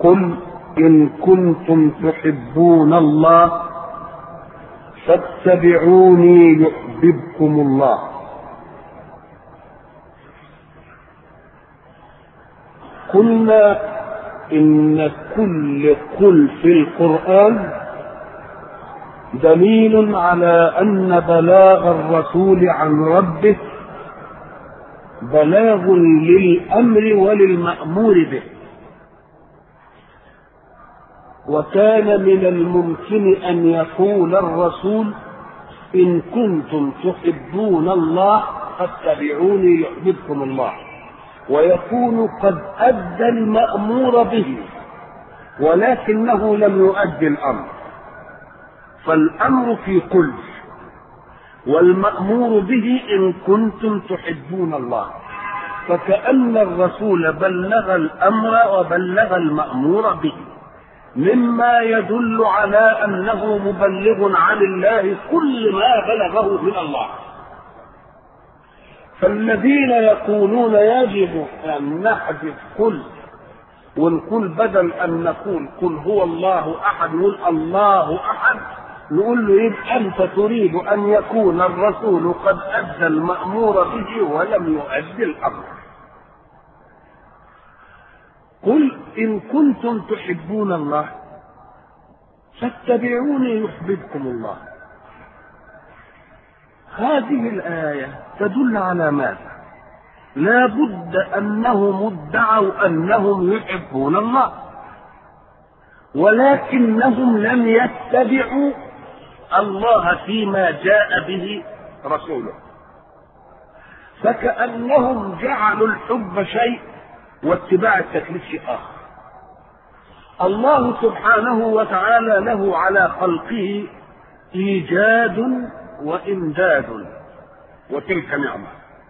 قل إن كنتم تحبون الله فاتبعوني يحببكم الله قلنا إن كل قل في القرآن دليل على أن بلاغ الرسول عن ربه بلاغ للأمر وللمأمور به وكان من الممكن أن يقول الرسول إن كنتم تحبون الله فاتبعوني يحببكم الله ويكون قد أدى المأمور به ولكنه لم يؤدي الأمر فالأمر في قل والمأمور به إن كنتم تحبون الله فكأن الرسول بلغ الأمر وبلغ المأمور به مما يدل على أنه مبلغ عن الله كل ما بلغه من الله فالذين يقولون يجب أن نحذف كل ونقول بدل أن نقول قل هو الله أحد نقول الله أحد نقول له يبقى أنت تريد أن يكون الرسول قد أدى المأمور به ولم يؤدي الأمر قل إن كنتم تحبون الله فاتبعوني يحببكم الله هذه الآية تدل على ماذا؟ لا بد أنهم ادعوا أنهم يحبون الله ولكنهم لم يتبعوا الله فيما جاء به رسوله فكأنهم جعلوا الحب شيء واتباع التكليف شيء آخر الله سبحانه وتعالى له على خلقه إيجاد وإمداد وتلك نعمة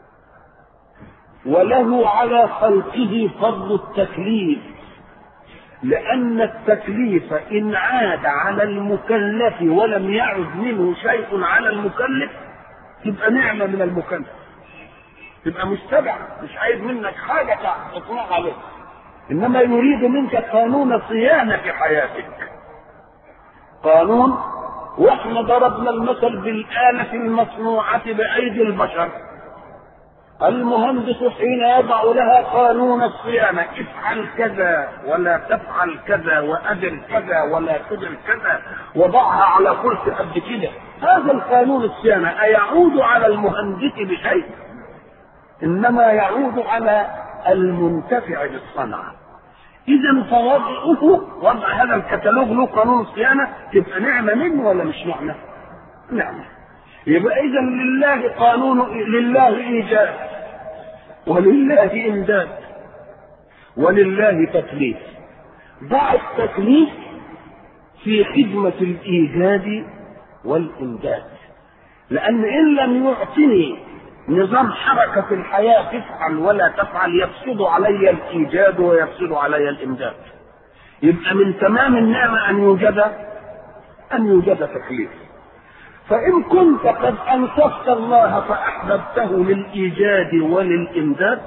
وله على خلقه فضل التكليف لأن التكليف إن عاد على المكلف ولم يعد منه شيء على المكلف تبقى نعمة من المكلف تبقى مستبع مش عايز منك حاجة تطلع عليه إنما يريد منك قانون صيانة في حياتك قانون واحنا ضربنا المثل بالآلة المصنوعة بأيدي البشر المهندس حين يضع لها قانون الصيانة افعل كذا ولا تفعل كذا وأدر كذا ولا تدر كذا وضعها على كرسي قد كده هذا القانون الصيانة أيعود على المهندس بشيء إنما يعود على المنتفع بالصنعة إذا فوضعه وضع هذا الكتالوج له قانون الصيانة تبقى نعمة منه ولا مش نعمة؟ نعمة يبقى إذا لله قانون لله إيجاد ولله إمداد ولله تكليف ضع التكليف في خدمة الإيجاد والإمداد لأن إن لم يعطني نظام حركة في الحياة تفعل ولا تفعل يفسد علي الإيجاد ويفسد علي الإمداد يبقى من تمام النعمة أن يوجد أن يوجد تكليف فإن كنت قد أنصفت الله فأحببته للإيجاد وللإمداد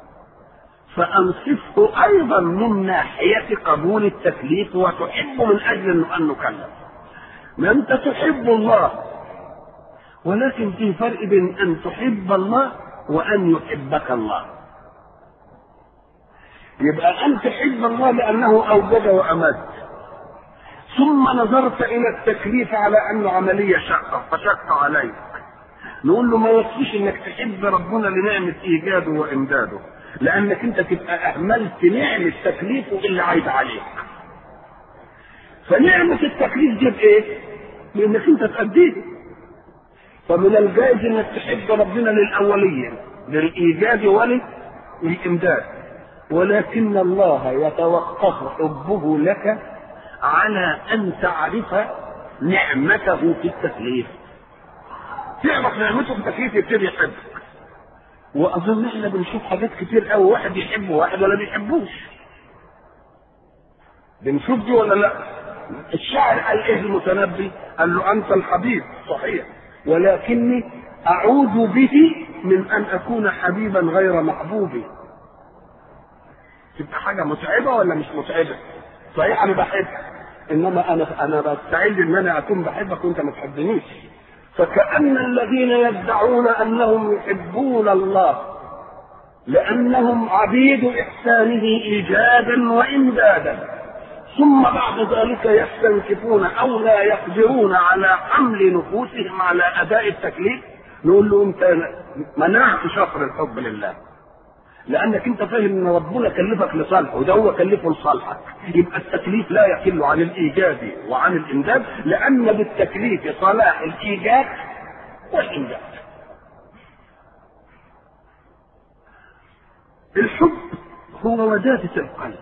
فأنصفه أيضا من ناحية قبول التكليف وتحب من أجل أن نكلف ما أنت تحب الله ولكن في فرق بين أن تحب الله وأن يحبك الله يبقى أن تحب الله لأنه أوجد وأمد ثم نظرت الى التكليف على انه عمليه شاقه فشق عليك نقول له ما يكفيش انك تحب ربنا لنعمه ايجاده وامداده لانك انت تبقى اهملت نعمه تكليفه اللي عايد عليك فنعمه التكليف دي بايه؟ لانك انت تأديه فمن الجائز انك تحب ربنا للاوليه للايجاد وللامداد ولكن الله يتوقف حبه لك على ان تعرف نعمته في التكليف تعرف نعمته في التكليف يبتدي يحبك واظن احنا بنشوف حاجات كتير قوي واحد يحب واحد ولا بيحبوش بنشوف دي ولا لا الشاعر قال ايه المتنبي قال له انت الحبيب صحيح ولكني اعوذ به من ان اكون حبيبا غير محبوب تبقى حاجه متعبه ولا مش متعبه صحيح انا بحبك انما انا انا بستعد ان انا اكون بحبك وانت ما تحبنيش فكأن الذين يدعون انهم يحبون الله لانهم عبيد احسانه ايجادا وامدادا ثم بعد ذلك يستنكفون او لا يقدرون على حمل نفوسهم على اداء التكليف نقول له انت منعت شطر الحب لله لانك انت فاهم ان ربنا كلفك لصالحه وده هو كلفه لصالحك يبقى التكليف لا يقل عن الايجاد وعن الامداد لان بالتكليف صلاح الايجاد والامداد الحب هو ودادة القلب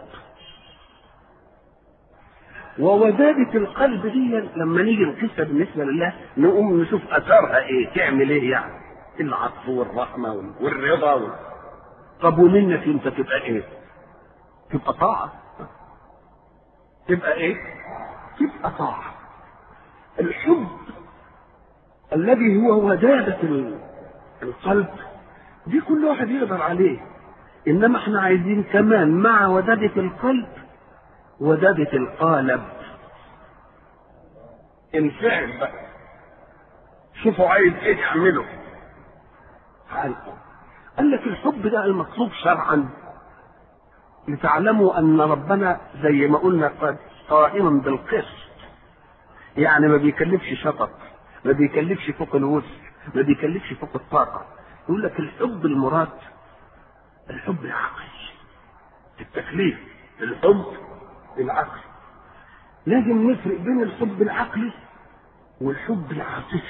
وودادة القلب دي لما نيجي نقيسها بالنسبة لله نقوم نشوف أثرها إيه تعمل إيه يعني العطف والرحمة والرضا وال... طب ومنك أنت تبقى إيه؟ تبقى طاعة تبقى إيه؟ تبقى طاعة الحب الذي هو ودادة القلب دي كل واحد يقدر عليه انما احنا عايزين كمان مع ودادة القلب ودادة القالب انفعل بقى شوفوا عايز ايه يعمله قال لك الحب ده المطلوب شرعا لتعلموا ان ربنا زي ما قلنا قد قائم بالقسط يعني ما بيكلفش شطط ما بيكلفش فوق الوسع ما بيكلفش فوق الطاقة يقول لك الحب المراد الحب العقلي التكليف الحب العقلي لازم نفرق بين الحب العقلي والحب العاطفي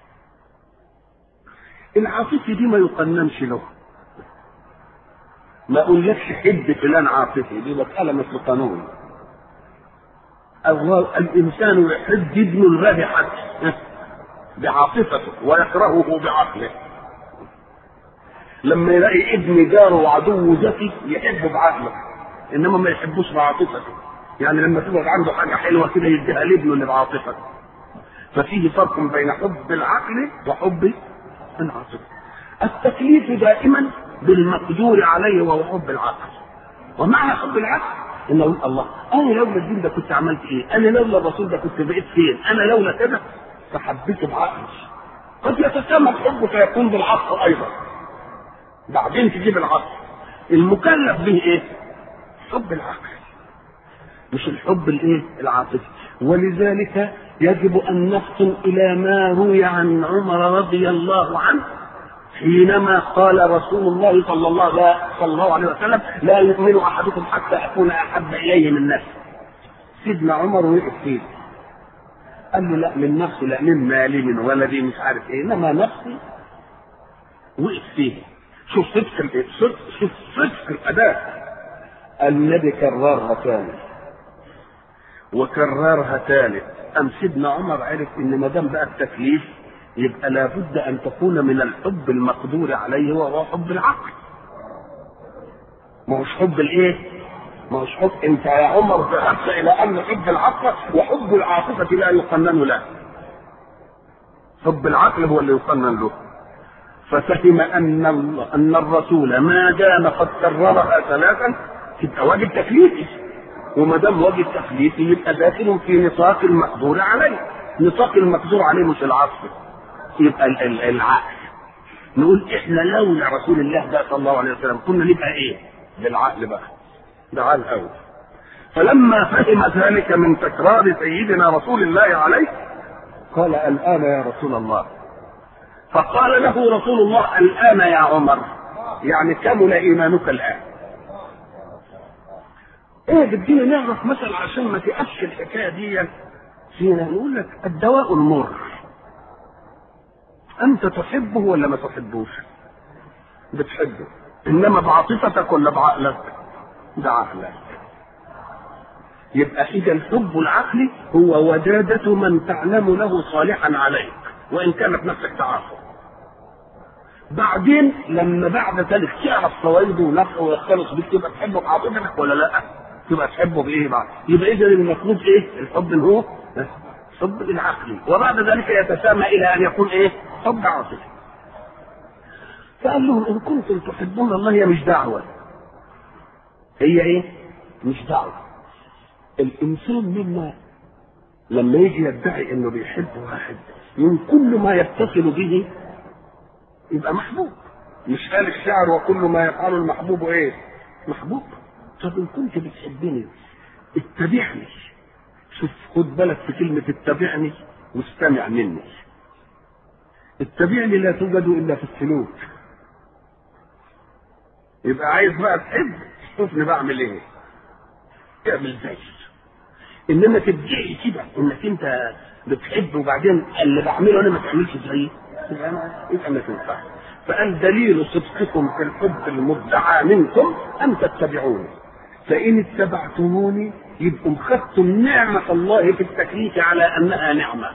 العاطفي دي ما يقننش له ما اقولكش حب فلان عاطفي دي مسألة مثل قانون الله الإنسان يحب ابن الغد حتى بعاطفته ويكرهه بعقله لما يلاقي ابن جاره وعدو ذكي يحبه بعقله انما ما يحبوش بعاطفته يعني لما تبقى عنده حاجه حلوه كده يديها لابنه اللي بعاطفته ففيه فرق بين حب العقل وحب العاطفه التكليف دائما بالمقدور عليه وهو حب العقل ومعنى حب العقل ان اقول الله انا لولا الدين ده كنت عملت ايه؟ انا لولا الرسول ده كنت بقيت فين؟ انا لولا كده فحبيته بعقلي قد يتسمى الحب فيكون بالعقل ايضا بعدين تجيب العقل المكلف به ايه؟ حب العقل مش الحب الايه؟ العاطفي ولذلك يجب ان نفطن الى ما روي عن عمر رضي الله عنه حينما قال رسول الله صلى الله صلى الله عليه وسلم لا يؤمن احدكم حتى اكون احب اليه من نفسه. سيدنا عمر وقف فيه. قال له لا من نفسي لا من مالي من ولدي مش عارف ايه انما نفسي وقف فيه. شوف صدق صدق شوف صدق الاداء. النبي كررها تاني وكررها ثالث ام سيدنا عمر عرف ان ما دام بقى التكليف يبقى لابد ان تكون من الحب المقدور عليه وهو حب العقل ما هوش حب الايه ما هوش حب انت يا عمر ذهبت الى ان حب العقل وحب العاطفه لا يقنن له حب العقل هو اللي يقنن له ففهم ان ان الرسول ما دام قد كررها ثلاثا تبقى واجب تكليفي وما دام واجب تكليفي يبقى داخل في نطاق المقدور عليه نطاق المقدور عليه مش العصر يبقى العقل نقول احنا لولا رسول الله ده صلى الله عليه وسلم كنا نبقى ايه بالعقل بقى ده عقل قوي فلما فهم ذلك من تكرار سيدنا رسول الله عليه قال الان يا رسول الله فقال له رسول الله الان يا عمر يعني كمل ايمانك الان ايه بدينا نعرف مثلا عشان ما تقفش الحكايه دي فينا نقول لك الدواء المر انت تحبه ولا ما تحبوش بتحبه انما بعاطفتك ولا بعقلك بعقلك يبقى اذا الحب العقلي هو ودادة من تعلم له صالحا عليك وان كانت نفسك تعرفه بعدين لما بعد ذلك تعرف فوائده ونفعه ويختلط بك تبقى تحبه بعاطفتك ولا لا؟ تبقى تحبه بايه بعد؟ يبقى اذا المطلوب ايه؟ الحب اللي هو حب العقلي وبعد ذلك يتسامى الى ان يكون ايه؟ حب عاطفي. فقال لهم ان كنتم تحبون الله هي مش دعوه. هي ايه؟ مش دعوه. الانسان منا لما يجي يدعي انه بيحب واحد من كل ما يتصل به يبقى محبوب مش قال الشعر وكل ما يفعله المحبوب ايه محبوب طب ان كنت بتحبني اتبعني شوف خد بالك في كلمة اتبعني واستمع مني اتبعني لا توجد الا في السلوك يبقى عايز بقى تحب شوفني بعمل ايه اعمل زي انما تدعي كده انك انت بتحب وبعدين اللي بعمله انا ما تعملش زيي يبقى ما يبقى ما تنفعش فقال دليل صدقكم في الحب المدعى منكم ان تتبعوني فان اتبعتموني يبقوا خدتم نعمة الله في التكليف على انها نعمة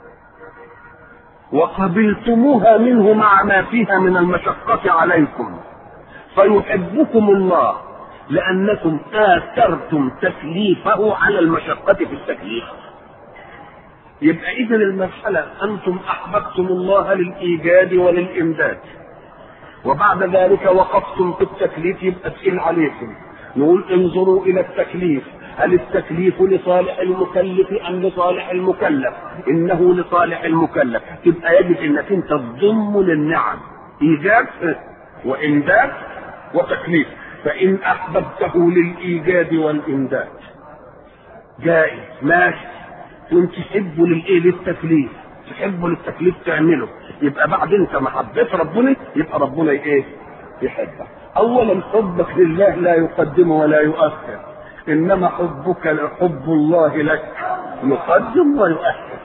وقبلتموها منه مع ما فيها من المشقة عليكم فيحبكم الله لأنكم آثرتم تكليفه على المشقة في التكليف يبقى إذا المسألة أنتم أحببتم الله للإيجاد وللإمداد وبعد ذلك وقفتم في التكليف يبقى تقيل عليكم نقول انظروا إلى التكليف هل التكليف لصالح المكلف أم لصالح المكلف إنه لصالح المكلف تبقى يجب أنك أنت تضم للنعم إيجاد وإمداد وتكليف فإن أحببته للإيجاد والإمداد جائز ماشي وانت تحبه للايه للتكليف تحبه للتكليف تعمله يبقى بعد انت ما حبيت ربنا يبقى ربنا ايه يحبك اولا حبك لله لا يقدم ولا يؤخر انما حبك حب الله لك يقدم ويؤخر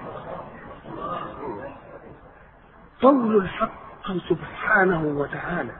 قول الحق سبحانه وتعالى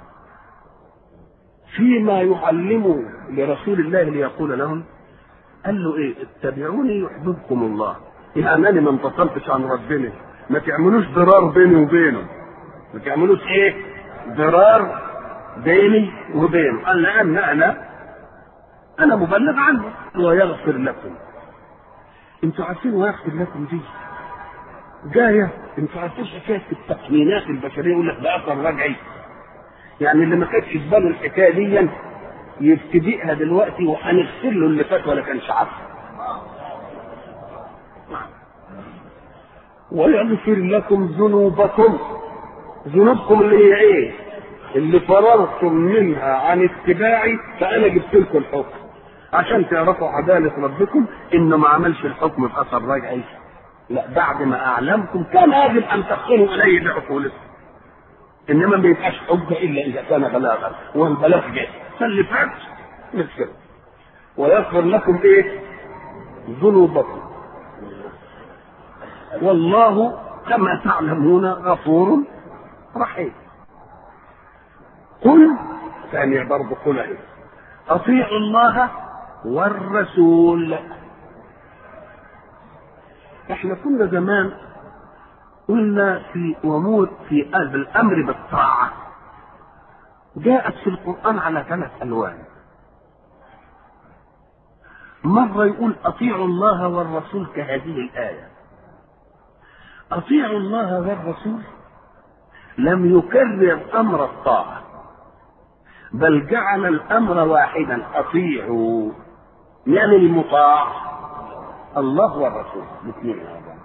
فيما يعلم لرسول الله ليقول لهم قال له ايه اتبعوني يحببكم الله يعني انا ما انفصلتش عن ربنا ما تعملوش ضرار بيني وبينه ما تعملوش ايه ضرار بيني وبينه قال لان انا انا مبلغ عنه ويغفر لكم انتوا عارفين ويغفر لكم دي جايه انتوا عارفين حكايه التقنينات البشريه يقول لك ده اثر رجعي يعني اللي ما كانش في باله الحكايه دي يبتدئها دلوقتي وهنغفر له اللي فات ولا كانش عارفه ويغفر لكم ذنوبكم ذنوبكم اللي هي ايه اللي فررتم منها عن اتباعي فانا جبت لكم الحكم عشان تعرفوا عدالة ربكم انه ما عملش الحكم بأثر رجعي لا بعد ما اعلمكم كان يجب ان تحصلوا اليه بعقولكم انما ما يبقاش حجه الا اذا كان بلاغا والبلاغ جاي فاللي فات مثل ويغفر لكم ايه ذنوبكم والله كما تعلمون غفور رحيم قل ثانية برضه قل ايه اطيعوا الله والرسول احنا كنا زمان قلنا في امور في قلب الامر بالطاعه جاءت في القران على ثلاث الوان مره يقول اطيعوا الله والرسول كهذه الايه اطيعوا الله والرسول لم يكرر امر الطاعه بل جعل الامر واحدا اطيعوا من المطاع الله والرسول الاثنين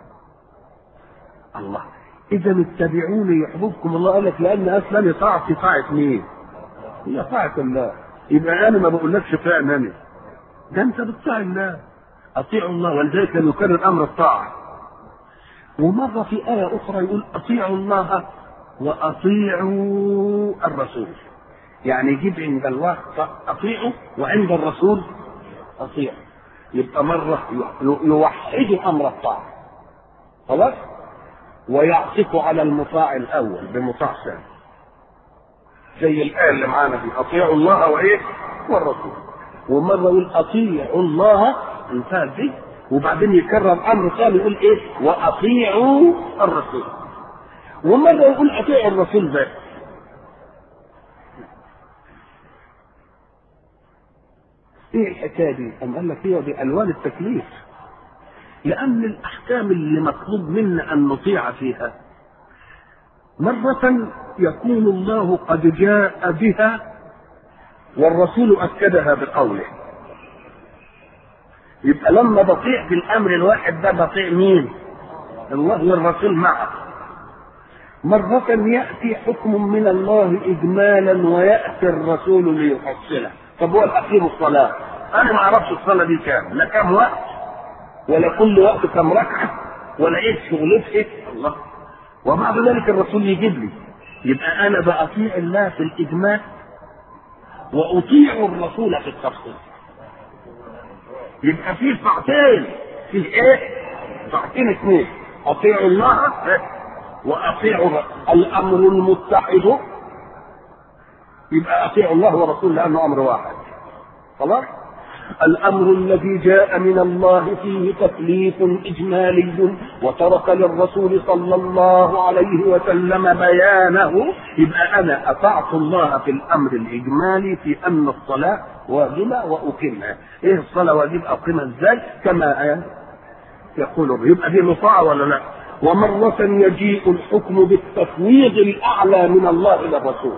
الله اذا اتبعوني يحببكم الله قال لك لان اصلا طاعتي طاعه مين؟ هي طاعه الله يبقى انا ما بقولكش فعلا انا ده انت بتطيع الله اطيعوا الله ولذلك لم يكرر امر الطاعه ومره في ايه اخرى يقول اطيعوا الله واطيعوا الرسول يعني يجيب عند الله اطيعوا وعند الرسول اطيعوا يبقى مره يوحد امر الطاعه خلاص ويعطف على المطاع الاول بمطاع ثاني زي الايه اللي معانا دي اطيعوا الله وايه والرسول ومره يقول اطيعوا الله انتهت دي وبعدين يكرر امر ثاني يقول ايه واطيعوا الرسول ومره يقول اطيعوا الرسول بس ايه الحكايه دي؟ أم قال لك هي دي الوان التكليف لأن الأحكام اللي مطلوب منا أن نطيع فيها مرة يكون الله قد جاء بها والرسول أكدها بقوله يبقى لما بطيع في الامر الواحد ده بطيع مين الله والرسول معه مرة يأتي حكم من الله إجمالا ويأتي الرسول ليفصله طب هو الأخير الصلاة أنا ما أعرفش الصلاة دي كام لا كام وقت ولا كل وقت كم ركعة ولا إيه شغلته إيه الله وبعد ذلك الرسول يجيب لي يبقى أنا بأطيع الله في الإجمال وأطيع الرسول في التفصيل يبقى في طاعتين في ايه؟ طاعتين اثنين اطيعوا الله واطيعوا الامر المتحد يبقى اطيعوا الله ورسوله لانه امر واحد خلاص الامر الذي جاء من الله فيه تكليف اجمالي وترك للرسول صلى الله عليه وسلم بيانه يبقى انا اطعت الله في الامر الاجمالي في ان الصلاه واجبه واقيمها ايه الصلاه واجب اقيمها ازاي كما يقول يبقى دي مطاعه ولا لا ومرة يجيء الحكم بالتفويض الأعلى من الله إلى الرسول.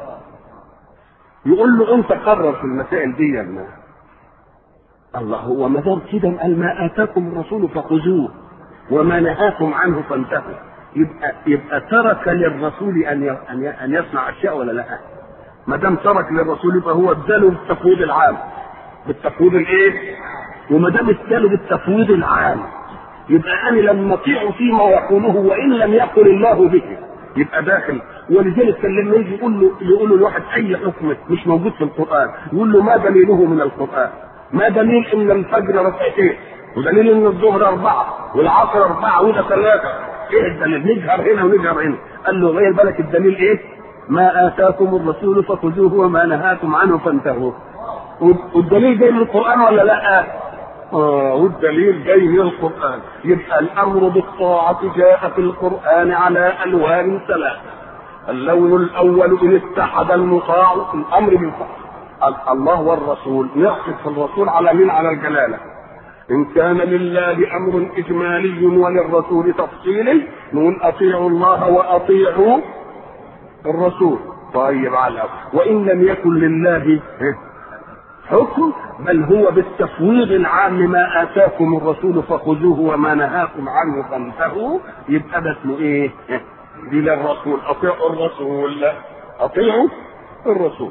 يقول له أنت قرر في المسائل دي يا الله هو ما دام كده قال ما اتاكم الرسول فخذوه وما نهاكم عنه فانتهوا يبقى يبقى ترك للرسول ان ان ان يصنع اشياء ولا لا؟ ما دام ترك للرسول يبقى هو اداله بالتفويض العام بالتفويض الايه؟ وما دام اداله بالتفويض العام يبقى انا لما اطيعه فيما يقوله وان لم يقل الله به يبقى داخل ولذلك كان لما يجي يقول له يقول له الواحد اي حكم مش موجود في القران يقول له ما دليله من القران؟ ما دليل ان الفجر ركعتين ودليل ان الظهر اربعه والعصر اربعه وده ثلاثه ايه الدليل نجهر هنا ونجهر هنا قال له غير بالك الدليل ايه ما اتاكم الرسول فخذوه وما نهاكم عنه فانتهوا والدليل جاي من القران ولا لا آه والدليل جاي من القرآن يبقى الأمر بالطاعة جاء في القرآن على ألوان ثلاثة اللون الأول إن اتحد المطاع في الأمر بالطاعة الله والرسول يقصد في الرسول على مين على الجلاله ان كان لله امر اجمالي وللرسول تفصيلي نقول اطيعوا الله واطيعوا الرسول طيب على وان لم يكن لله حكم بل هو بالتفويض العام ما اتاكم الرسول فخذوه وما نهاكم عنه فانتهوا يبقى ده اسمه ايه؟ دي للرسول اطيعوا الرسول اطيعوا الرسول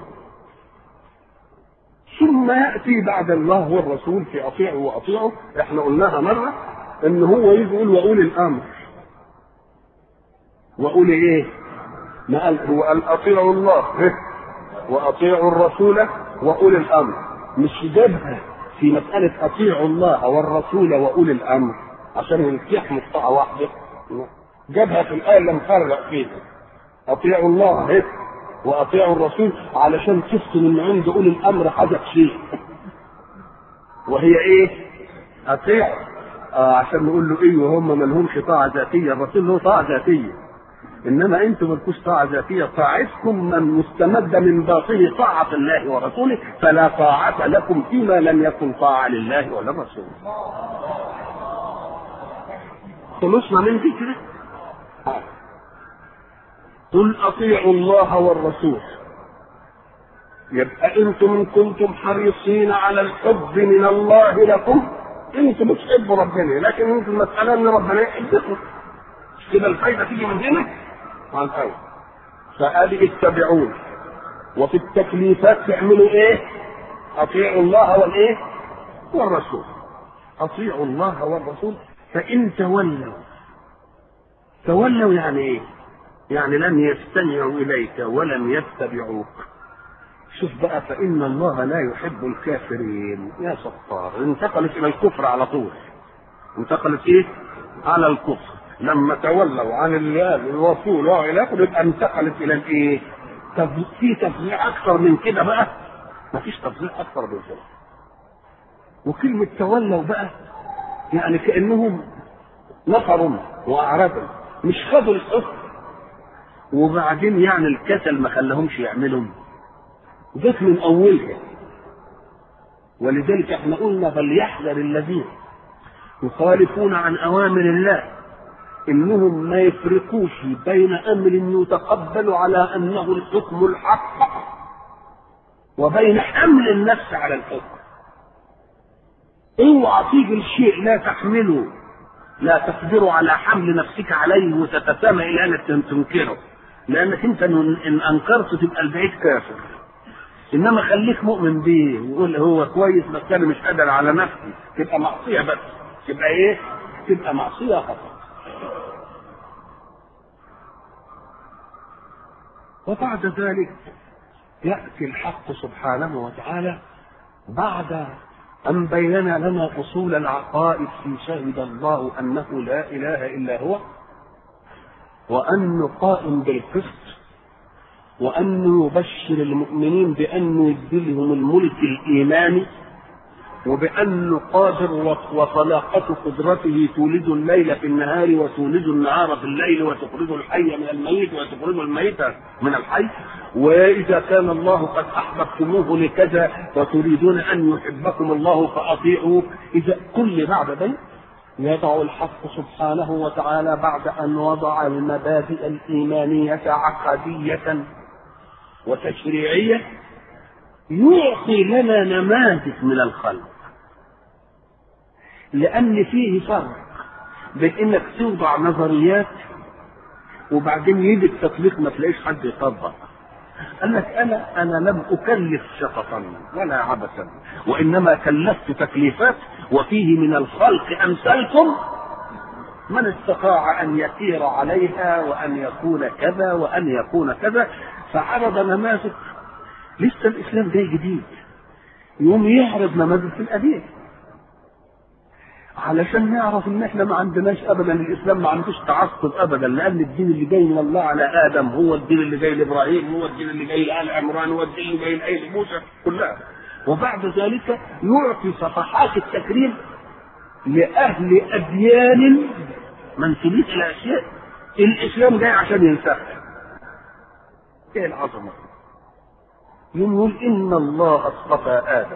ثم ياتي بعد الله والرسول في اطيعه واطيعه احنا قلناها مره ان هو يجي يقول واولي الامر واولي ايه؟ ما قال هو قال اطيعوا الله واطيعوا الرسول واولي الامر مش جابها في مساله اطيعوا الله والرسول واولي الامر عشان ينتهي مقطعه واحده جابها في الايه اللي مفرق فيها اطيعوا الله واطيعوا الرسول علشان تفصل ان عند اولي الامر حدث شيء وهي ايه؟ اطيع آه عشان نقول له ايه وهم ما لهمش طاعه ذاتيه الرسول له طاعه ذاتيه انما انتم مالكوش طاعه ذاتيه طاعتكم من مستمده من باطل طاعه الله ورسوله فلا طاعه لكم فيما لم يكن طاعه لله ولا الرسول خلصنا من ذكره قل اطيعوا الله والرسول يبقى انتم ان كنتم حريصين على الحب من الله لكم انتم بتحبوا ربنا لكن انتم المساله ان ربنا يحبكم كده الفايده تيجي من هنا عن الفايده فادي اتبعون وفي التكليفات تعملوا ايه؟ اطيعوا الله والايه؟ والرسول اطيعوا الله والرسول فان تولوا تولوا يعني ايه؟ يعني لم يستمعوا اليك ولم يتبعوك شوف بقى فان الله لا يحب الكافرين يا ستار انتقلت الى الكفر على طول انتقلت ايه على الكفر لما تولوا عن الله الرسول والى يبقى انتقلت الى الايه في تفضيع اكثر من كده بقى مفيش تفضيع اكثر من كده وكلمه تولوا بقى يعني كانهم نفروا واعرضوا مش خدوا الحكم وبعدين يعني الكسل ما خلاهمش يعملوا جت من اولها ولذلك احنا قلنا فليحذر الذين يخالفون عن اوامر الله انهم ما يفرقوش بين امر يتقبل على انه الحكم الحق وبين حمل النفس على الحكم ان اوعى تيجي الشيء لا تحمله لا تقدر على حمل نفسك عليه وتتسامى الى انك تنكره لانك انت ان انكرت تبقى البعيد كافر انما خليك مؤمن بيه وقول هو كويس بس انا مش قادر على نفسي تبقى معصيه بس تبقى ايه؟ تبقى معصيه خطا وبعد ذلك ياتي الحق سبحانه وتعالى بعد أن بين لنا أصول العقائد في شهد الله أنه لا إله إلا هو وأنه قائم بالقسط وأنه يبشر المؤمنين بأنه يديلهم الملك الإيماني وبأنه قادر وطلاقة قدرته تولد الليل في النهار وتولد النهار في الليل وتخرج الحي من الميت وتخرج الميت من الحي وإذا كان الله قد أحببتموه لكذا وتريدون أن يحبكم الله فأطيعوا إذا كل بعد ذلك يضع الحق سبحانه وتعالى بعد أن وضع المبادئ الإيمانية عقدية وتشريعية يعطي لنا نماذج من الخلق لأن فيه فرق بين إنك توضع نظريات وبعدين يجي التطبيق ما تلاقيش حد يطبق قال لك انا انا لم اكلف شططا ولا عبثا وانما كلفت تكليفات وفيه من الخلق امثالكم من استطاع ان يسير عليها وان يكون كذا وان يكون كذا فعرض نماذج لسه الاسلام جاي جديد يوم يعرض نماذج في القديم علشان نعرف ان احنا ما عندناش ابدا الاسلام ما عندوش تعصب ابدا لان الدين اللي جاي من الله على ادم هو الدين اللي جاي لابراهيم هو الدين اللي جاي لال عمران هو الدين اللي جاي لاي موسى كلها وبعد ذلك يعطي صفحات التكريم لاهل اديان منسوبين الى اشياء الاسلام جاي عشان ينسخها ايه العظمه يوم يقول ان الله اصطفى ادم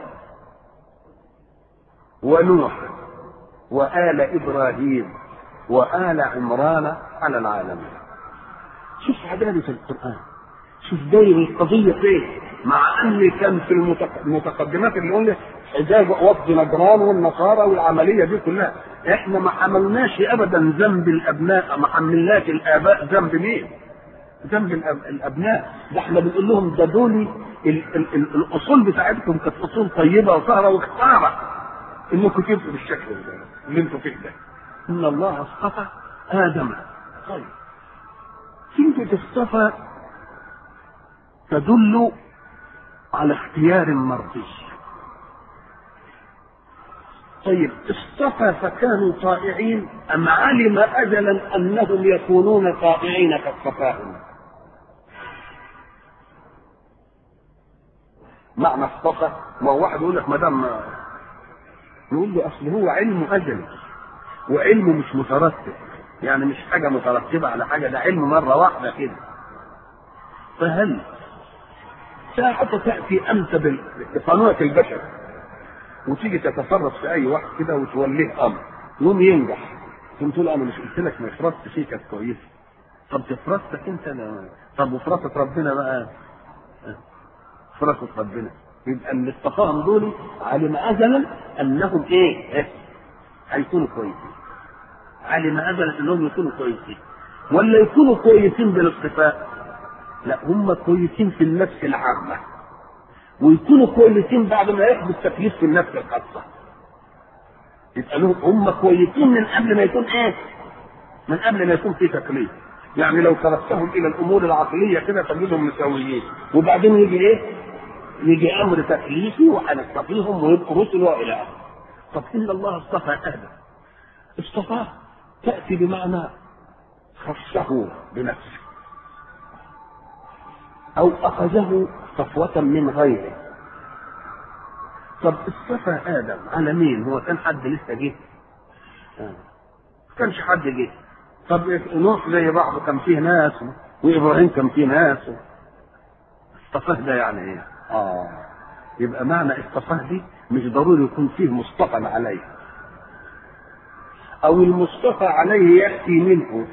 ونوح وآل إبراهيم وآل عمران على العالمين شوف عدالة القرآن شوف داير القضية فين مع أن كان في المتقدمات اللي قلنا حجاج وفد نجران والنصارى والعملية دي كلها احنا ما حملناش ابدا ذنب الابناء ما حملناش الاباء ذنب مين؟ ذنب الابناء ده احنا بنقول لهم ده دول الاصول بتاعتكم كانت اصول طيبه وسهره واختاره انكم تبقوا بالشكل ده اللي انتوا فيه ده ان الله اصطفى ادم طيب كلمه اصطفى تدل على اختيار مرضي طيب اصطفى فكانوا طائعين ام علم اجلا انهم يكونون طائعين كالصفاهم معنى اصطفى ما هو واحد يقول لك ما دام يقول له اصل هو علم ازلي وعلمه مش مترتب يعني مش حاجه مترتبه على حاجه ده علم مره واحده كده فهل ساعة تأتي أنت بقناة البشر وتيجي تتصرف في أي واحد كده وتوليه أمر يوم ينجح ثم تقول أنا مش قلت لك ما فرصت فيه كانت كويسة طب تفرصتك أنت أنا طب وفرصة ربنا بقى فرصة ربنا يبقى اللي اصطفاهم دول علم ازلا انهم ايه؟ إيه؟ هيكونوا كويسين. علم ازلا انهم يكونوا كويسين. ولا يكونوا كويسين بالاصطفاء؟ لا هم كويسين في النفس العامة. ويكونوا كويسين بعد ما ياخدوا التكليف في النفس الخاصة. يبقى لهم هم كويسين من قبل ما يكون ايه؟ من قبل ما يكون في تكليف. يعني لو تركتهم الى الامور العقليه كده تجدهم مساويين وبعدين يجي ايه؟ يجي امر تكليفي وهنصطفيهم ويبقوا رسل والى اخره. طب ان الله اصطفى ادم اصطفاه تاتي بمعنى خصه بنفسه او اخذه صفوة من غيره طب اصطفى ادم على مين؟ هو كان حد لسه جه؟ آه. كانش حد جه طب نوح زي بعضه كان فيه ناس وابراهيم كان فيه ناس اصطفاه ده يعني ايه؟ اه يبقى معنى اصطفاه دي مش ضروري يكون فيه مصطفى عليه او المصطفى عليه ياتي منه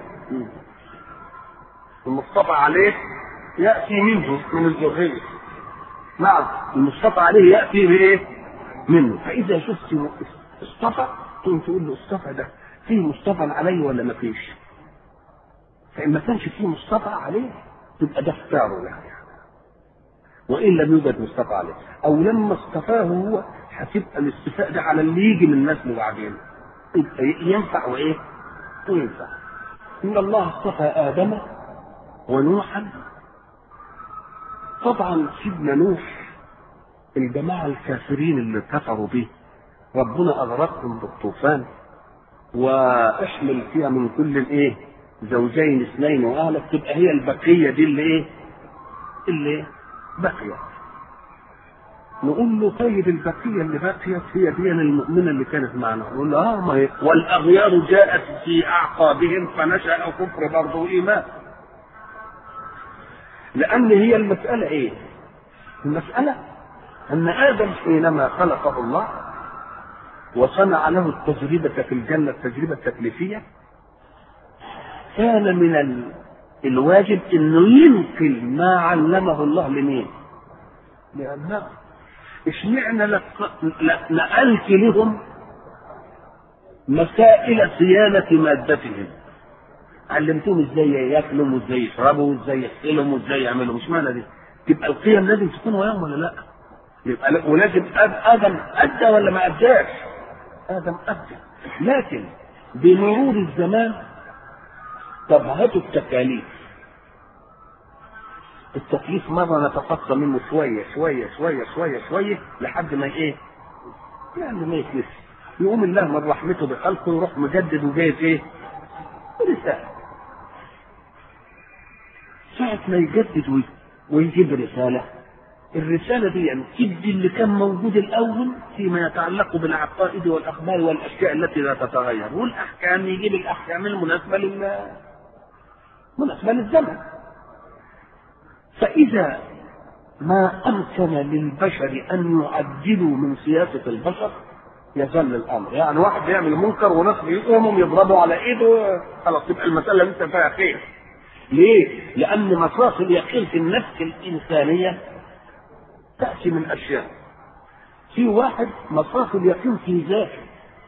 المصطفى عليه ياتي منه من الذريه نعم المصطفى عليه ياتي بايه؟ منه فاذا شفت اصطفى تقوم تقول له اصطفى ده فيه مصطفى عليه ولا ما فيش فإن ما كانش فيه مصطفى عليه تبقى ده اختاره له وإن لم يوجد مصطفى عليه أو لما اصطفاه هو هتبقى الاستفاء ده على اللي يجي من نسله بعدين يبقى ينفع وإيه؟ وينفع إن الله اصطفى آدم ونوحا طبعا سيدنا نوح الجماعة الكافرين اللي كفروا به ربنا أغرقهم بالطوفان واحمل فيها من كل الايه زوجين اثنين واهلك تبقى هي البقيه دي اللي ايه اللي بقيت نقول له طيب البقيه اللي بقيت هي دي المؤمنه اللي كانت معنا نقول له اه ما هي والاغيار جاءت في اعقابهم فنشا كفر برضه ايمان لان هي المساله ايه المساله ان ادم حينما خلقه الله وصنع له التجربة في الجنة التجربة التكليفية كان من ال... الواجب انه ينقل ما علمه الله لمين؟ لأبنائه اشمعنى لك... نقلت لهم مسائل صيانة مادتهم علمتهم ازاي ياكلوا وازاي يشربوا وازاي يغسلوا وازاي يعملوا مش معنى دي تبقى القيم لازم تكون وياهم ولا لا؟ يبقى ولازم ادم ادى ولا ما اداش؟ ادم ادى لكن بمرور الزمان طب هاتوا التكاليف التكليف مرة نتخطى منه شوية شوية شوية شوية شوية لحد ما ايه؟ يعني ما يخلص يقوم الله من رحمته بخلقه يروح مجدد وجايب ايه؟ رسالة ساعة ما يجدد ويجيب رسالة الرسالة دي يعني تدي اللي كان موجود الأول فيما يتعلق بالعقائد والأخبار والأشياء التي لا تتغير والأحكام يجيب الأحكام المناسبة لل مناسبة للزمن فإذا ما أمكن للبشر أن يعدلوا من سياسة البشر يظل الأمر يعني واحد يعمل منكر وناس يقوموا يضربوا على إيده خلاص تبقى المسألة لسه فيها خير ليه؟ لأن مصاص اليقين في النفس الإنسانية تأتي من أشياء في واحد مصاف اليقين في ذاته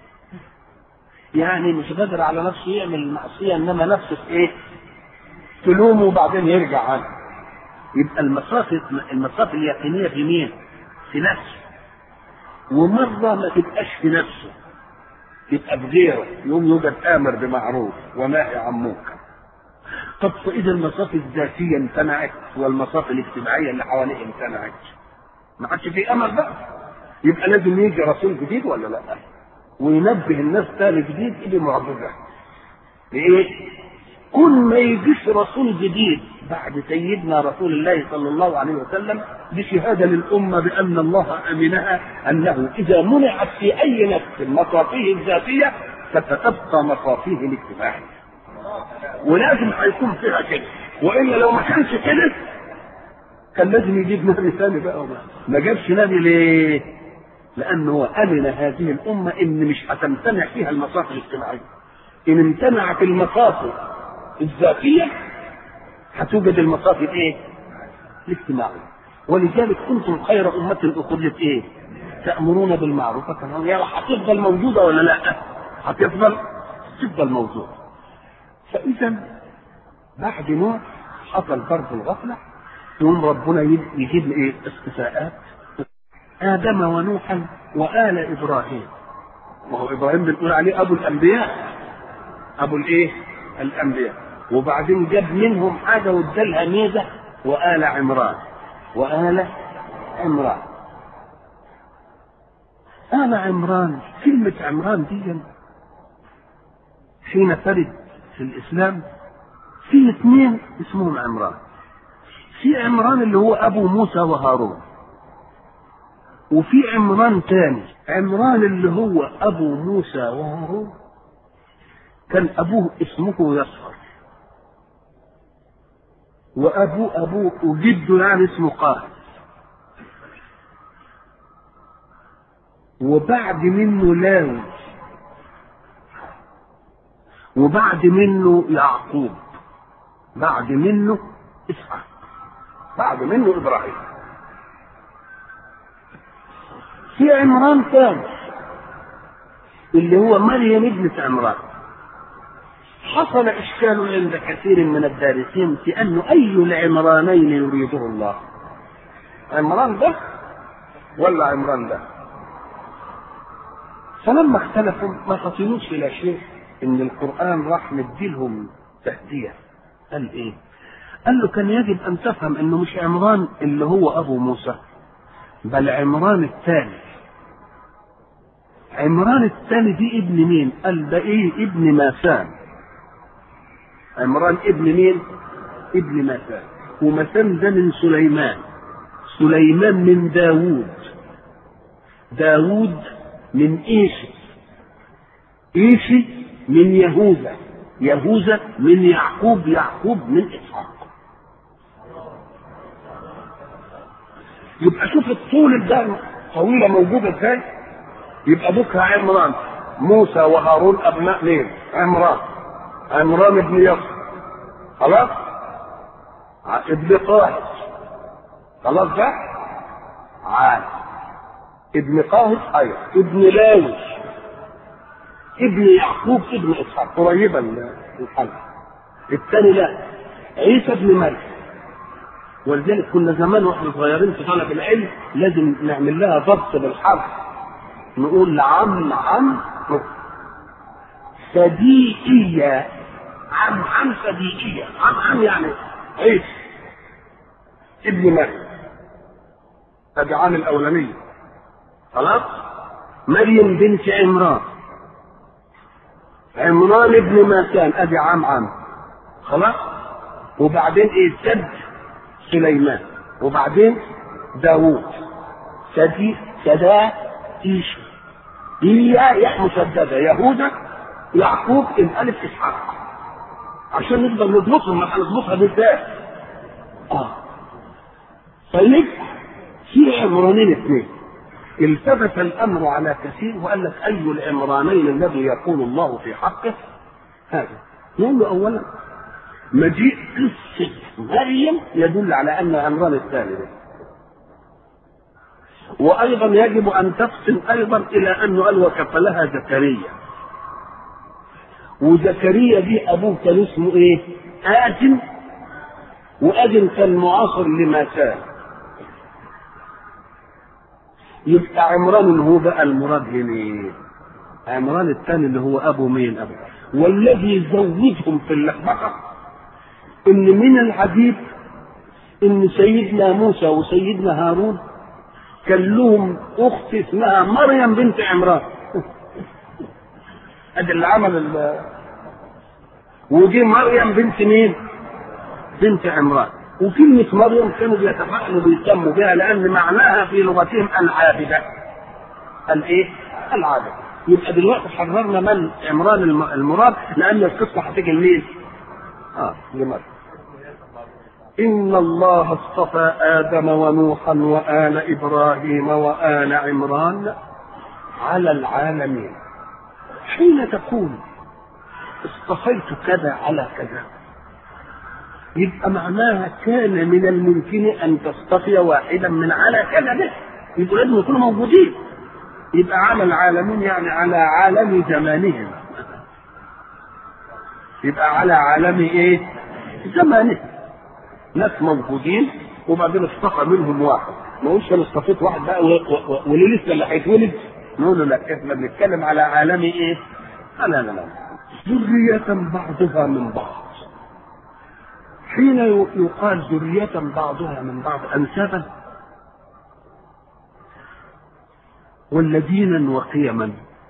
يعني مش قادر على نفسه يعمل المعصية إنما نفسه في إيه؟ تلومه وبعدين يرجع عنه يبقى المصاف المصاف اليقينية في مين؟ في نفسه ومرة ما تبقاش في نفسه تبقى بغيره يوم يوجد آمر بمعروف وناهي عن منكر طب فإذا المصاف الذاتية امتنعت والمصاف الاجتماعية اللي حواليه امتنعت ما عادش في امل بقى يبقى لازم يجي رسول جديد ولا لا وينبه الناس تاني جديد دي معجزه ليه كل ما يجيش رسول جديد بعد سيدنا رسول الله صلى الله عليه وسلم بشهادة للأمة بأن الله أمنها أنه إذا منعت في أي نفس مصافيه الذاتية فستبقى مصافيه الاجتماعية ولازم هيكون فيها كده وإلا لو ما كانش كده كان لازم يجيب نبي ثاني بقى وما ما جابش نبي ليه؟ لأنه هو أمن هذه الأمة إن مش هتمتنع فيها المصاف الاجتماعية. إن امتنعت المصاف الذاتية هتوجد المصاف الإيه؟ الاجتماعية. ولذلك كنتم خير أمة أخرجت إيه؟ تأمرون بالمعروف وتنهون يعني هتفضل موجودة ولا لا؟ هتفضل تفضل موجودة. فإذا بعد نوح حصل برضه الغفلة يقوم ربنا يجيب ايه استفاءات ادم ونوحا وال ابراهيم وهو ابراهيم بنقول عليه ابو الانبياء ابو الايه الانبياء وبعدين جاب منهم حاجه وادالها ميزه وال عمران وال عمران آل عمران كلمة عمران دي حين ترد في الإسلام في اثنين اسمهم عمران في عمران اللي هو ابو موسى وهارون وفي عمران تاني عمران اللي هو ابو موسى وهارون كان ابوه اسمه يصفر وابوه ابوه وجده يعني اسمه قاهر وبعد منه لاوي وبعد منه يعقوب بعد منه اسحاق بعد منه ابراهيم في عمران ثاني اللي هو مريم ابنة عمران حصل إشكال عند كثير من الدارسين في أنه أي العمرانين يريده الله عمران ده ولا عمران ده فلما اختلفوا ما فطنوش إلى شيء إن القرآن راح مديلهم تهدية قال إيه؟ قال له كان يجب أن تفهم إنه مش عمران اللي هو أبو موسى بل عمران الثاني عمران الثاني دي ابن مين؟ قال ده ايه؟ ابن ماسان. عمران ابن مين؟ ابن ماسان. وماسان ده من سليمان. سليمان من داوود. داوود من ايشي. ايشي من يهوذا. يهوذا من يعقوب، يعقوب من اسحاق. يبقى شوف الطول ده طويله موجوده ازاي؟ يبقى بكره عمران موسى وهارون ابناء مين؟ عمران عمران ابن يسر خلاص؟ ابن قاهر خلاص ده؟ عاد ابن قاهر ايوه ابن لاوي ابن يعقوب ابن اسحاق قريبا الحل الثاني لا عيسى ابن مريم ولذلك كنا زمان واحنا صغيرين في طلب العلم لازم نعمل لها ضبط بالحرف نقول عم عم صديقية عم عم صديقية عم عم يعني عيسى ابن مريم ادي عام الاولانية خلاص مريم بنت عمران عمران ابن ماكان ادي عام عام خلاص وبعدين ايه سد سليمان وبعدين داوود سدي سدا ايش هي ياء مسدده يهوذا يعقوب الالف اسحاق عشان نقدر نضبطهم ما هنضبطها بالذات اه طيب في عمرانين اثنين التفت الامر على كثير وقال لك اي العمرانين الذي يقول الله في حقه هذا نقول له اولا مجيء قصه مريم يدل على ان عمران الثاني ده وايضا يجب ان تفصل ايضا الى انه قال وكفلها زكريا وزكريا دي ابوه كان اسمه ايه؟ ادم وادم كان معاصر لما كان يبقى عمران هو بقى المراد هنا عمران الثاني اللي هو ابو مين ابو والذي زوجهم في اللخبطه ان من العجيب ان سيدنا موسى وسيدنا هارون كان لهم اخت اسمها مريم بنت عمران ادي اللي عمل ال ودي مريم بنت مين؟ بنت عمران وكلمة مريم كانوا بيتفائلوا بيسموا بها لأن معناها في لغتهم العابدة. الإيه؟ العابدة. يبقى دلوقتي حررنا من عمران المراد لأن القصة هتيجي لمين؟ اه لمريم. إن الله اصطفى آدم ونوحا وآل إبراهيم وآل عمران على العالمين حين تقول اصطفيت كذا على كذا يبقى معناها كان من الممكن أن تصطفي واحدا من على كذا ده يبقوا لازم يكونوا موجودين يبقى على العالمين يعني على عالم زمانهم يبقى على عالم ايه زمانهم ناس موجودين وبعدين اصطفى منهم واحد ما قلش انا اصطفيت واحد بقى واللي لسه اللي هيتولد نقول له لا احنا بنتكلم على عالم ايه؟ لا لا لا ذرية بعضها من بعض حين يقال ذرية بعضها من بعض أنسابا والذين وقيما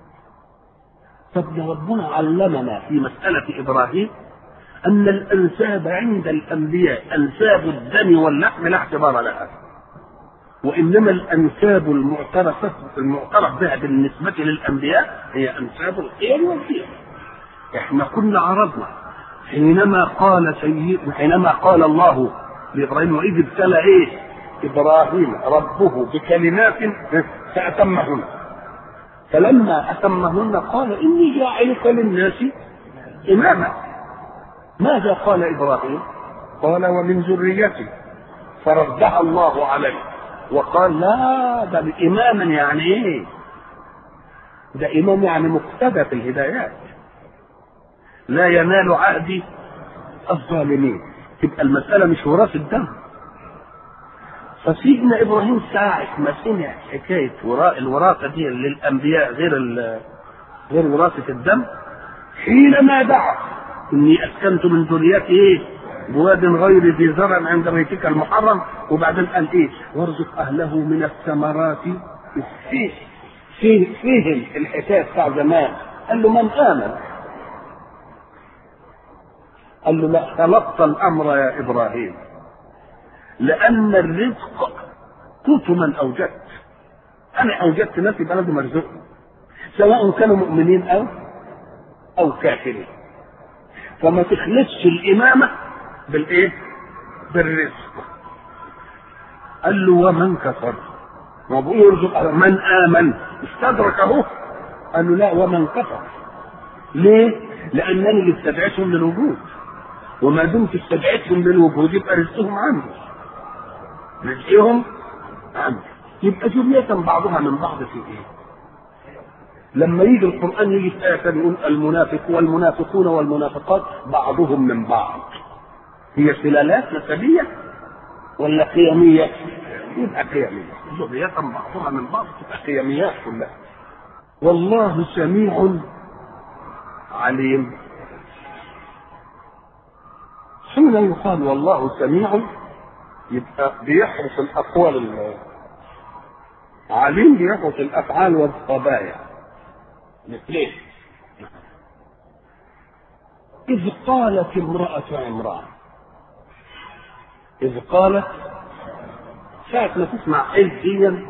طب يا ربنا علمنا في مسألة إبراهيم أن الأنساب عند الأنبياء أنساب الدم واللحم لا اعتبار لها وإنما الأنساب المعترفة المعترف بها بالنسبة للأنبياء هي أنساب الخير والخير احنا كنا عرضنا حينما قال سيد حينما قال الله لابراهيم واذ ابتلى ايه؟ ابراهيم ربه بكلمات فاتمهن فلما اتمهن قال اني جاعلك للناس اماما ماذا قال ابراهيم؟ قال ومن ذريتي فردها الله عليه وقال لا ده اماما يعني ايه؟ ده إمام يعني مقتدى في الهدايات لا ينال عهدي الظالمين تبقى المسألة مش وراثة دم فسيدنا إبراهيم ساعة ما سمع حكاية وراء الوراثة دي للأنبياء غير غير وراثة الدم حينما دعا إني أسكنت من ذريتي إيه بواد غير ذي زرع عند بيتك المحرم وبعدين قال إيه وارزق أهله من الثمرات فيه فيه فيهم الحكاية بتاع زمان قال له من آمن قال له لا خلقت الامر يا ابراهيم لان الرزق قوت من اوجدت انا اوجدت نفسي يبقى لازم ارزقهم سواء كانوا مؤمنين او او كافرين فما تخلصش الامامه بالايه بالرزق قال له ومن كفر ما بقول يرزق من امن استدرك اهو قال له لا ومن كفر ليه لانني اللي استدعيتهم للوجود وما دمت استدعيتهم للوجود يبقى رزقهم عندي رزقهم عندي يبقى ذرية بعضها من بعض في ايه؟ لما يجي القرآن يجي في آية يقول المنافق والمنافقون والمنافقات بعضهم من بعض هي سلالات نسبية ولا قيمية؟ يبقى قيمية ذرية بعضها من بعض تبقى قيميات كلها والله سميع عليم حين يقال والله سميع يبقى بيحرس الاقوال عليم بيحرس الافعال والخبايا مثلين إذ قالت امرأة عمران إذ قالت ساعة ما تسمع إذ دي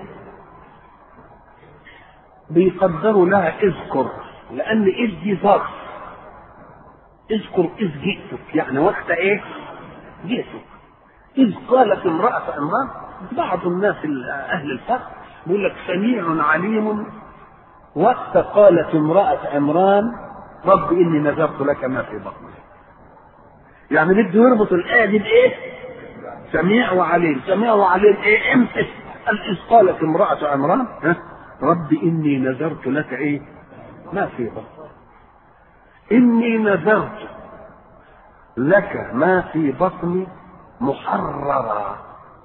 بيقدروا لها اذكر لأن إذ دي ظرف اذكر إذ جئتك يعني وقت إيه؟ جئتك إذ قالت امرأة عمران بعض الناس أهل الفقه بيقول لك سميع عليم وقت قالت امرأة عمران رب إني نذرت لك ما في بطني يعني بده يربط الآية دي بإيه؟ سميع وعليم سميع وعليم إيه امتى قال إذ قالت امرأة عمران ها؟ رب إني نذرت لك إيه؟ ما في بطني إني نذرت لك ما في بطني محررا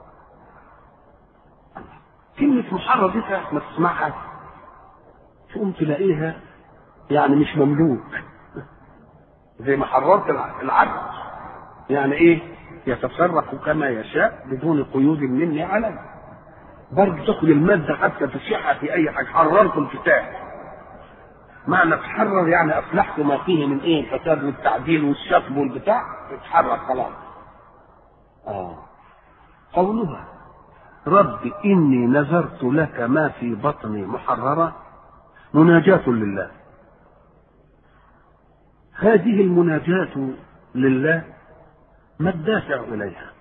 كلمة محرر دي ساعة ما تسمعها تقوم تلاقيها يعني مش مملوك زي ما حررت العبد يعني ايه يتصرف كما يشاء بدون قيود مني عليه برضه تاخد المادة حتى تشيعها في أي حاجة حررت الكتاب معنى تحرر يعني أصلحت ما فيه من إيه الفساد والتعديل والشطب والبتاع اتحرر خلاص آه قولها رب إني نذرت لك ما في بطني محررا مناجاة لله هذه المناجاة لله ما الدافع إليها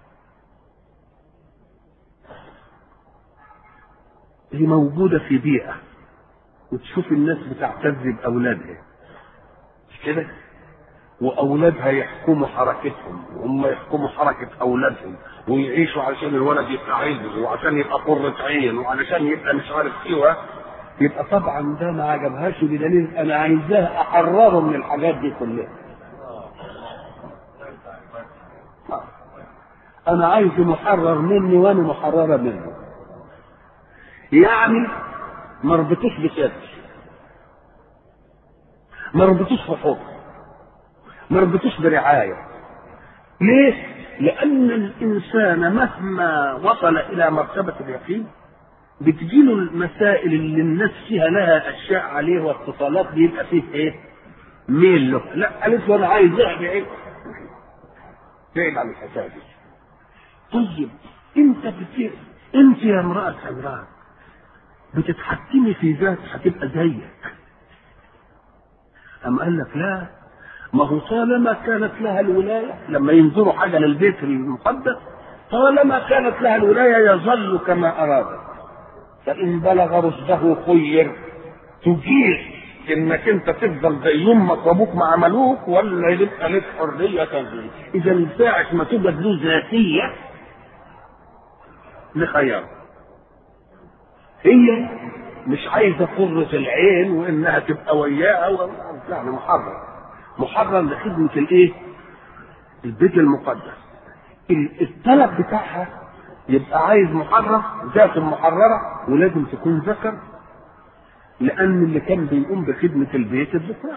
هي موجودة في بيئة وتشوف الناس بتعتز بأولادها مش كده وأولادها يحكموا حركتهم وهم يحكموا حركة أولادهم ويعيشوا علشان الولد يبقى عز وعشان يبقى قرة عين وعلشان يبقى مش عارف ايه يبقى طبعا ده ما عجبهاش بدليل انا عايزاه احرره من الحاجات دي كلها انا عايز محرر مني وانا محرره منه يعني ما ربطوش بسد ما ربطوش في حب ما ربطوش برعايه ليه لان الانسان مهما وصل الى مرتبه اليقين بتجيله المسائل اللي الناس فيها لها اشياء عليه واتصالات بيبقى فيه ايه؟ ميل له، لا قالت له انا عايز ايه؟ بعيد عن الحساب دي. طيب انت بت... انت يا امرأة عمران بتتحكمي في ذات هتبقى زيك. أم قال لك لا ما هو طالما كانت لها الولاية لما ينظروا حاجة للبيت المقدس طالما كانت لها الولاية يظل كما أرادت فإن بلغ رشده خير تجير انك انت تفضل زي امك وابوك ما عملوك ولا يبقى لك حريه تنزل اذا ساعه ما توجد له ذاتيه لخيار هي مش عايزه قرة العين وانها تبقى وياها و... يعني محرم محرم لخدمة الايه؟ البيت المقدس الطلب بتاعها يبقى عايز محرم ذات محررة ولازم تكون ذكر لأن اللي كان بيقوم بخدمة البيت الذكران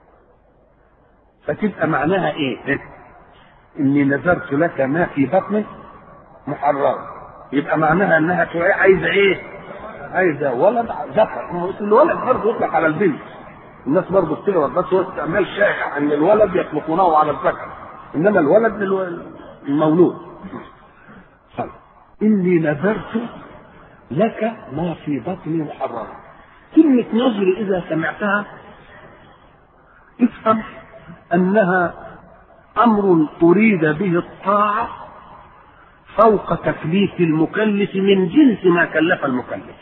فتبقى معناها ايه؟ اني نذرت لك ما في بطني محررا يبقى معناها انها عايزه ايه؟ عايزه ولد ذكر الولد برضه يطلق على البنت الناس برضه بتغلط بس هو استعمال شائع ان الولد يطلقونه على الذكر انما الولد المولود طيب اني نذرت لك ما في بطني محررا كلمة نذر إذا سمعتها افهم أنها أمر أريد به الطاعة فوق تكليف المكلف من جنس ما كلف المكلف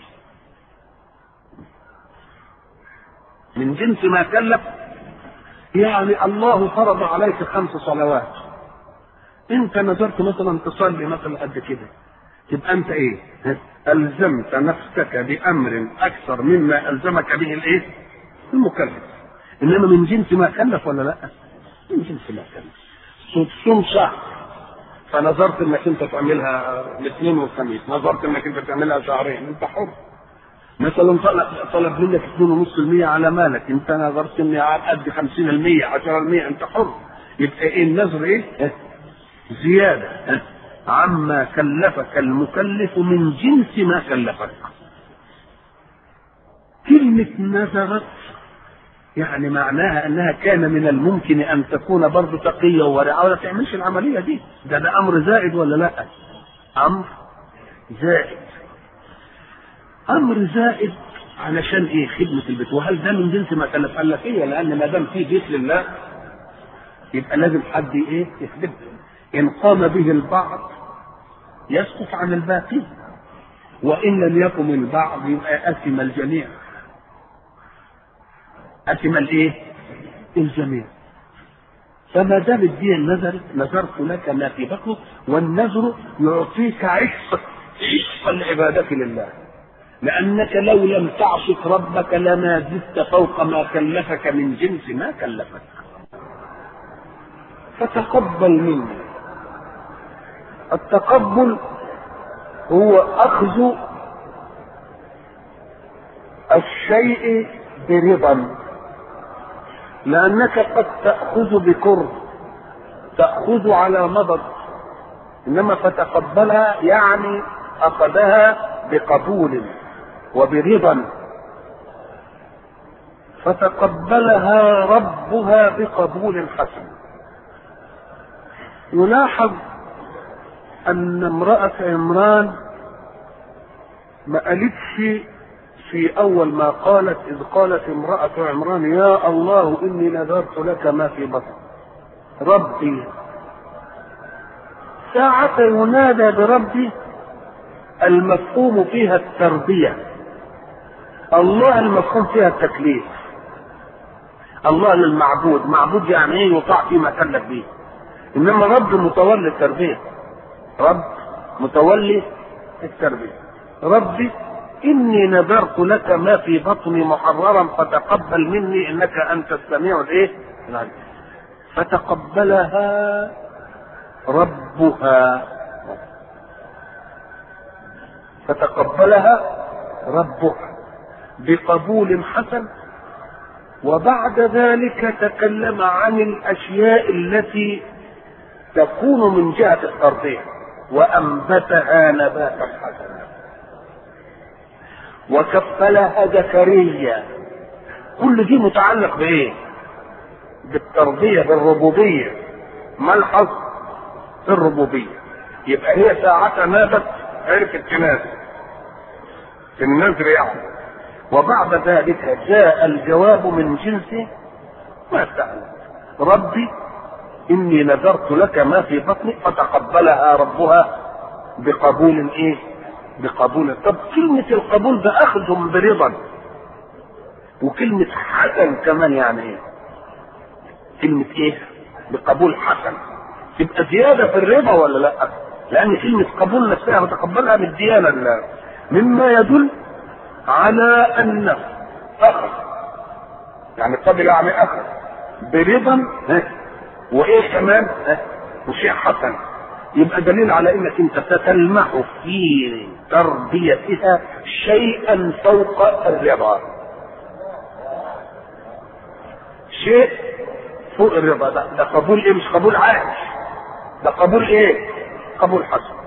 من جنس ما كلف يعني الله فرض عليك خمس صلوات انت نذرت مثلا تصلي مثلا قد كده تبقى انت ايه الزمت نفسك بامر اكثر مما الزمك به الايه المكلف انما من جنس ما كلف ولا لا من جنس ما كلف تصوم شهر فنظرت انك انت تعملها الاثنين والخميس نظرت انك انت تعملها شهرين انت حر مثلا طلب, طلب منك 2.5% على مالك انت نظرت اني ادي 50% 10% انت حر يبقى ايه النذر ايه؟ زياده عما كلفك المكلف من جنس ما كلفك كلمة نذرت يعني معناها انها كان من الممكن ان تكون برضه تقية وورعة ولا تعملش العملية دي ده ده امر زائد ولا لا امر زائد امر زائد علشان ايه خدمة البيت وهل ده من جنس ما كلف قال لك ايه لان ما دام في بيت لله يبقى لازم حد ايه يخدمه ان قام به البعض يسقط عن الباقي وان لم يقم البعض يبقى اثم الجميع اثم الايه الجميع فما دام الدين نذرت نذرت لك ما في بطنك والنذر يعطيك عشق عشق العبادة لله لأنك لو لم تعصك ربك لما زدت فوق ما كلفك من جنس ما كلفك فتقبل مني التقبل هو أخذ الشيء برضا لأنك قد تأخذ بكره تأخذ على مضض إنما فتقبلها يعني أخذها بقبول وبرضا فتقبلها ربها بقبول حسن يلاحظ أن امرأة عمران ما قالتش في أول ما قالت إذ قالت امرأة عمران يا الله إني نذرت لك ما في بطن ربي ساعة ينادى بربي المفهوم فيها التربية الله المفهوم فيها التكليف الله للمعبود معبود يعني ايه يطاع فيما كلف به انما رب متولي التربيه رب متولي التربيه ربي اني نذرت لك ما في بطني محررا فتقبل مني انك انت السميع الايه العليم فتقبلها ربها فتقبلها ربها بقبول حسن وبعد ذلك تكلم عن الاشياء التي تكون من جهه التربيه وانبتها نباتا حسنا وكفلها زكريا كل دي متعلق بايه بالتربيه بالربوبيه ملحظ في الربوبيه يبقى هي ساعتها نابت عرفت تنازل في النذر يعني وبعد ذلك جاء الجواب من جنس ما سألت ربي إني نذرت لك ما في بطني فتقبلها ربها بقبول إيه؟ بقبول طب كلمة القبول ده أخذهم برضا وكلمة حسن كمان يعني إيه؟ كلمة إيه؟ بقبول حسن تبقى زيادة في الرضا ولا لأ؟ لأن كلمة قبول نفسها وتقبلها بالديانة لله مما يدل على انه اخذ يعني قبل يعني اخذ برضا وايه كمان وشيء حسن يبقى دليل على انك انت تتلمح في تربيتها شيئا فوق الرضا شيء فوق الرضا ده, ده قبول ايه مش قبول عايش ده قبول ايه قبول حسن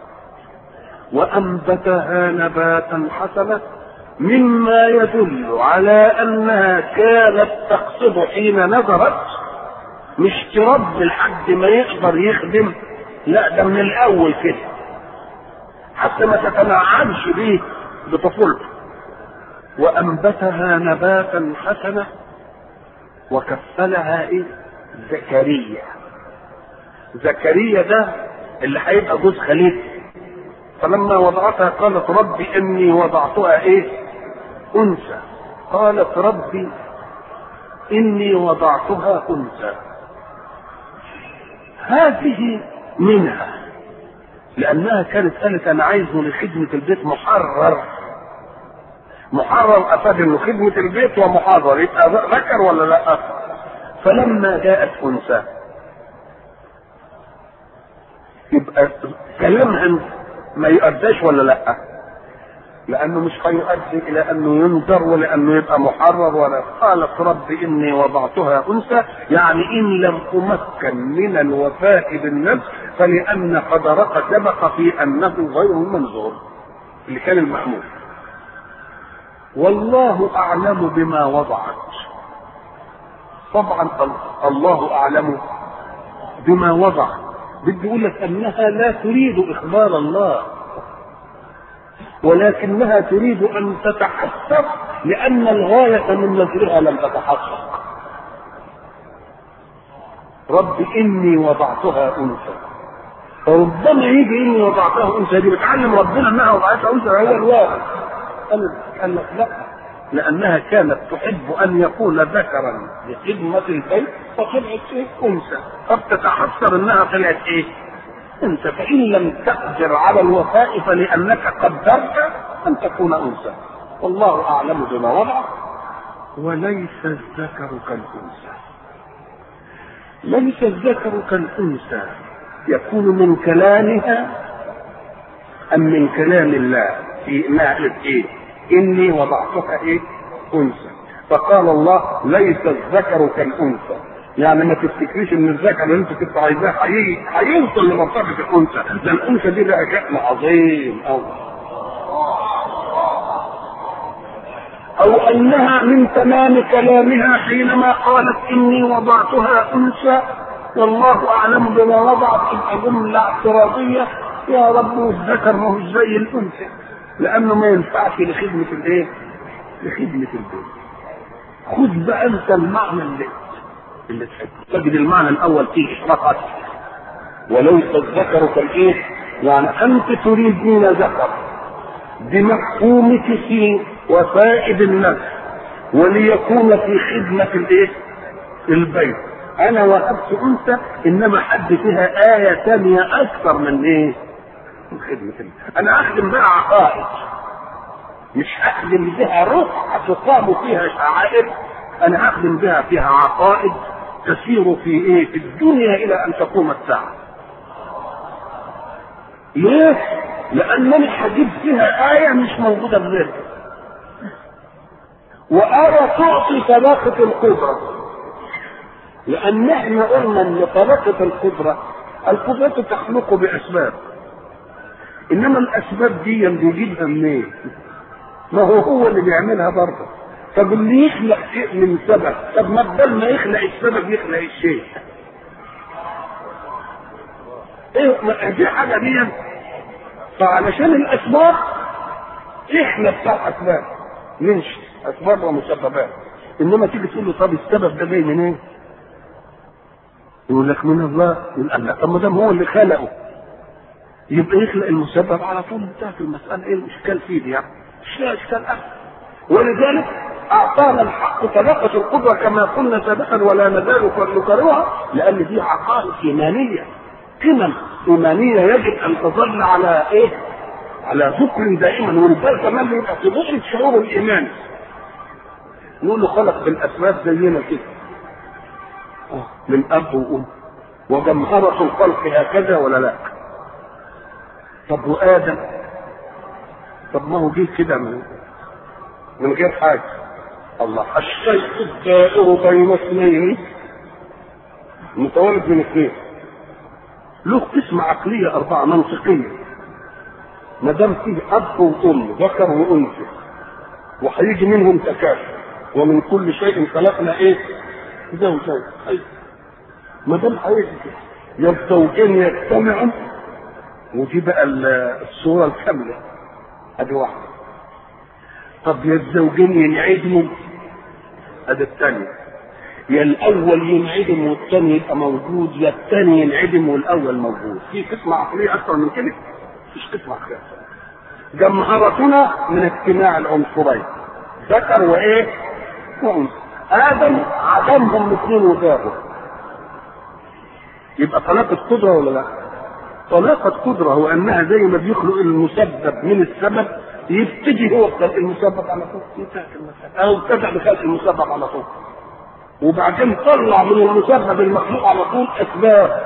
وانبتها نباتا حسنا مما يدل على انها كانت تقصد حين نظرت مش تربي لحد ما يقدر يخدم لا ده من الاول كده حتى ما تتنعمش به بطفولته وانبتها نباتا حسنا وكفلها ايه زكريا زكريا ده اللي هيبقى جوز خليل فلما وضعتها قالت ربي اني وضعتها ايه انثى قالت ربي اني وضعتها انثى هذه منها لانها كانت قالت انا عايزه لخدمه البيت محرر محرر افاد انه خدمه البيت ومحرر يبقى ذكر ولا لا فلما جاءت انثى يبقى كلامها ما يؤداش ولا لا لانه مش هيؤدي الى انه ينذر ولانه يبقى محرر ولا قالت رب اني وضعتها انثى يعني ان لم امكن من الوفاء بالنفس فلان قدرك سبق في انه غير منظور اللي كان المحمول والله اعلم بما وضعت طبعا الله اعلم بما وضع بدي يقول لك انها لا تريد اخبار الله ولكنها تريد ان تتحسر لان الغايه من نزلها لم تتحقق رب اني وضعتها انثى فربما يجي اني وضعتها انثى دي بتعلم ربنا انها وضعتها انثى هي الواقع قال لك لا لانها كانت تحب ان يكون ذكرا لخدمه البيت فطلعت ايه انثى قد تتحسر انها طلعت ايه انت فان لم تقدر على الوفاء فلانك قدرت ان تكون انثى والله اعلم بما وضع وليس الذكر كالانثى ليس الذكر كالانثى يكون من كلامها ام من كلام الله في ناحيه ايه اني وضعتها ايه انثى فقال الله ليس الذكر كالانثى يعني ما تفتكريش ان الذكر اللي انت كنت عايزاه هيوصل لمرتبه الانثى ده الانثى دي لها شأن عظيم قوي او انها من تمام كلامها حينما قالت اني وضعتها انثى والله اعلم بما وضعت تبقى جمله اعتراضيه يا رب الذكر ما هو زي الانثى لانه ما ينفعش لخدمه الايه؟ لخدمه البيت خذ بقى انت المعنى اللي اللي تحبه تجد المعنى الاول فيه فقط وليس الذكر كالايه؟ يعني انت تريدين ذكر بمفهومك في وفاء بالنفس وليكون في خدمة الايه؟ البيت. أنا وهبت أنثى إنما حد فيها آية ثانية أكثر من إيه؟ من خدمة البيت. أنا أخدم بها عقائد. مش أخدم بها روح تقام فيها شعائر. أنا أخدم بها فيها عقائد تسير في إيه؟ في الدنيا إلى أن تقوم الساعة. ليه؟ لأنني هجيب فيها آية مش موجودة في غيرها. وآية تعطي طلاقة القدرة لأن احنا قلنا إن طلاقة القدرة القدرة تخلق بأسباب إنما الأسباب دي بيجيبها منين؟ ما هو هو اللي بيعملها برضه طب اللي يخلق شيء من سبب طب ما بدل ما يخلق السبب يخلق الشيء ايه دي حاجه دي فعلشان الاسباب احنا بتاع اسباب نمشي اسباب ومسببات انما تيجي تقول له طب السبب ده جاي منين؟ يقول لك من الله يقول لا طب ما دام هو اللي خلقه يبقى يخلق المسبب على طول انتهت المساله ايه الاشكال فيه دي يعني؟ مش لا اشكال ابدا ولذلك اعطانا الحق طلاقه القدره كما قلنا سابقا ولا نزال نكررها لان دي عقائد ايمانيه قمم ايمانيه يجب ان تظل على ايه؟ على ذكر دائما والبال كمان يبقى في ذكر شعور الايمان نقول له خلق بالاسباب زينا كده من اب وام وجمهرة الخلق هكذا ولا لا؟ طب وادم طب ما هو جه كده من من غير حاجه الله الشيء الدائر بين اثنين متولد من اثنين له قسم عقليه اربعه منطقيه ما دام فيه اب وام ذكر وانثى وهيجي منهم تكاثر ومن كل شيء خلقنا ايه؟ زوجين أيوة. ما دام هيجي يا الزوجين يجتمعوا ودي بقى الصوره الكامله ادي واحده طب يا الزوجين ينعدموا ادي الثانيه يا الاول ينعدم والثاني يبقى موجود يا الثاني ينعدم والاول موجود في قسمه عقليه اكثر من كده مفيش قسمه عقليه جمهرتنا من اجتماع العنصرين ذكر وايه وانثى ادم عدمهم الاثنين وجابوا يبقى طلاقة قدرة ولا لا؟ طلاقة قدرة هو أنها زي ما بيخلق المسبب من السبب يبتدي هو المسبب على طول انتهت المسألة أو ابتدأ بخلق المسبب على طول وبعدين طلع من المسبب المخلوق على طول أسباب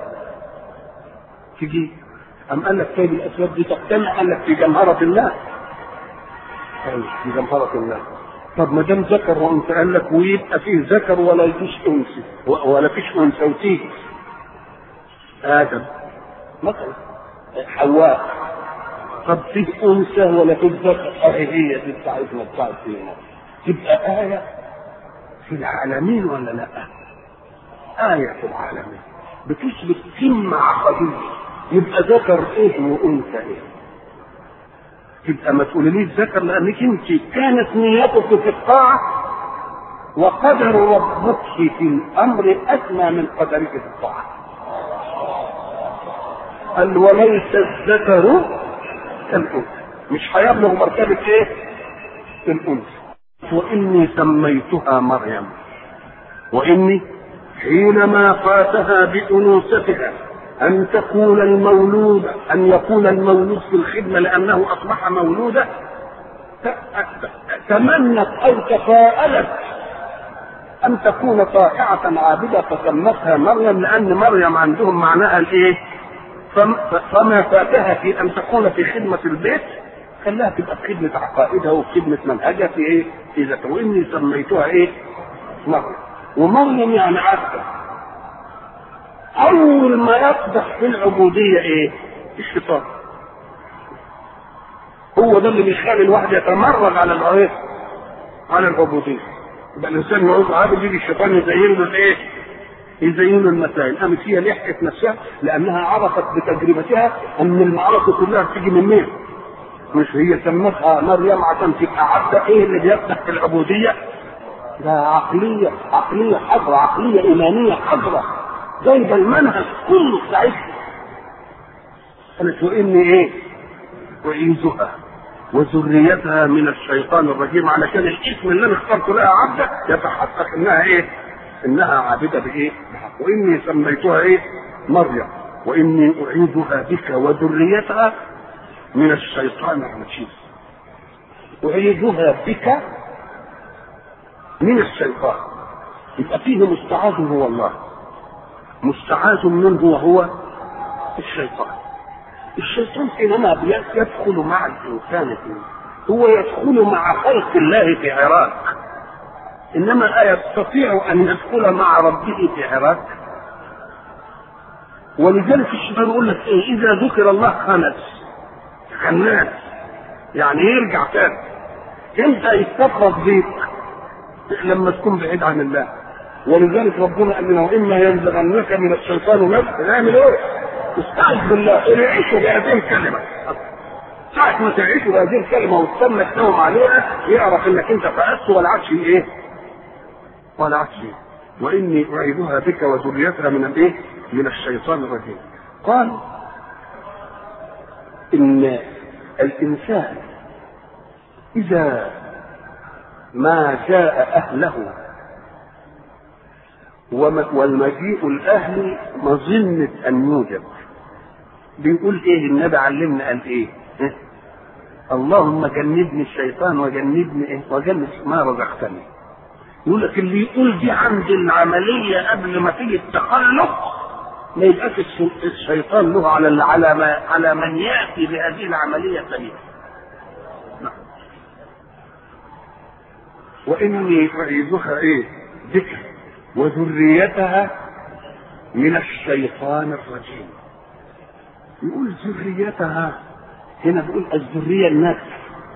تجي أم قال لك طيب الأسباب دي تجتمع قال لك في جمهرة الله أيوة في جمهرة الله طب ما دام ذكر وانثى قال لك ويبقى فيه ذكر ولا فيش انثى ولا فيش انثى وتيجي ادم مثلا حواء طب فيه انثى ولا فيه ذكر اهي هي دي بتاعتنا بتاعتنا تبقى آية في العالمين ولا لا؟ آية في العالمين بتثبت قمة عقدية يبقى ذكر ايه وانثى ايه؟ تبقى ما تقوليليش ذكر لانك انت كانت نيتك في الطاعه وقدر ربك في الامر اسمى من قدرك في الطاعه قال وليس الذكر كالانثى مش هيبلغ مرتبه ايه الانثى واني سميتها مريم واني حينما فاتها بانوثتها أن تكون المولود أن يكون المولود في الخدمة لأنه أصبح مولودا تمنت أو تفاءلت أن تكون طائعة عابدة فسمتها مريم لأن مريم عندهم معناها الإيه؟ فما فاتها في أن تكون في خدمة البيت خلاها تبقى في خدمة عقائدها وفي خدمة منهجها في إيه؟ في ذاتها وإني سميتها إيه؟ مريم ومريم يعني عبده اول ما يقدح في العبوديه ايه الشيطان هو ده اللي بيخلي الواحد يتمرد على الايه على العبوديه يبقى الانسان يعوز عابد يجي الشيطان يزين له الايه يزين له المسائل قامت هي لحقت نفسها لانها عرفت بتجربتها ان المعركه كلها بتيجي من مين مش هي سمتها مريم عشان تبقى عبده ايه اللي بيفتح في العبوديه ده عقليه عقليه حضره عقليه ايمانيه حضره جايبه المنهج كله بتاعتها قالت واني ايه اعيذها وذريتها من الشيطان الرجيم علشان الاسم اللي انا اخترته لها عبده يتحقق انها ايه انها عابده بايه بحق واني سميتها ايه مريم واني اعيذها بك وذريتها من الشيطان الرجيم اعيذها بك من الشيطان يبقى فيه مستعاذ هو الله مستعاذ منه وهو الشيطان الشيطان حينما يدخل مع الانسان هو يدخل مع خلق الله في عراق انما يستطيع ان يدخل مع ربه في عراق ولذلك الشيطان يقول لك ايه اذا ذكر الله خنس خناس يعني يرجع تاني امتى يستفرد بيك لما تكون بعيد عن الله ولذلك ربنا قال لنا واما ينزغنك من الشيطان نفس نعمل ايه؟ استعذ بالله يعيشوا بهذه الكلمه ساعة ما تعيشوا بهذه الكلمة وتسمى تنوم عليها يعرف انك انت فأست ولا عادش ايه؟ ولا عادش ايه؟ واني اعيذها بك وذريتها من الايه؟ من الشيطان الرجيم. قال ان الانسان اذا ما جاء اهله والمجيء الاهلي مظنة ان يوجد بيقول ايه النبي علمنا قال ايه اللهم جنبني الشيطان وجنبني ايه وجنب ما رزقتني يقول لك اللي يقول دي عند العمليه قبل ما تيجي التخلق ما يبقاش الشيطان له على على ما على من ياتي بهذه العمليه سبيلا واني اعيذها ايه ذكر وذريتها من الشيطان الرجيم يقول ذريتها هنا بيقول الذريه النسل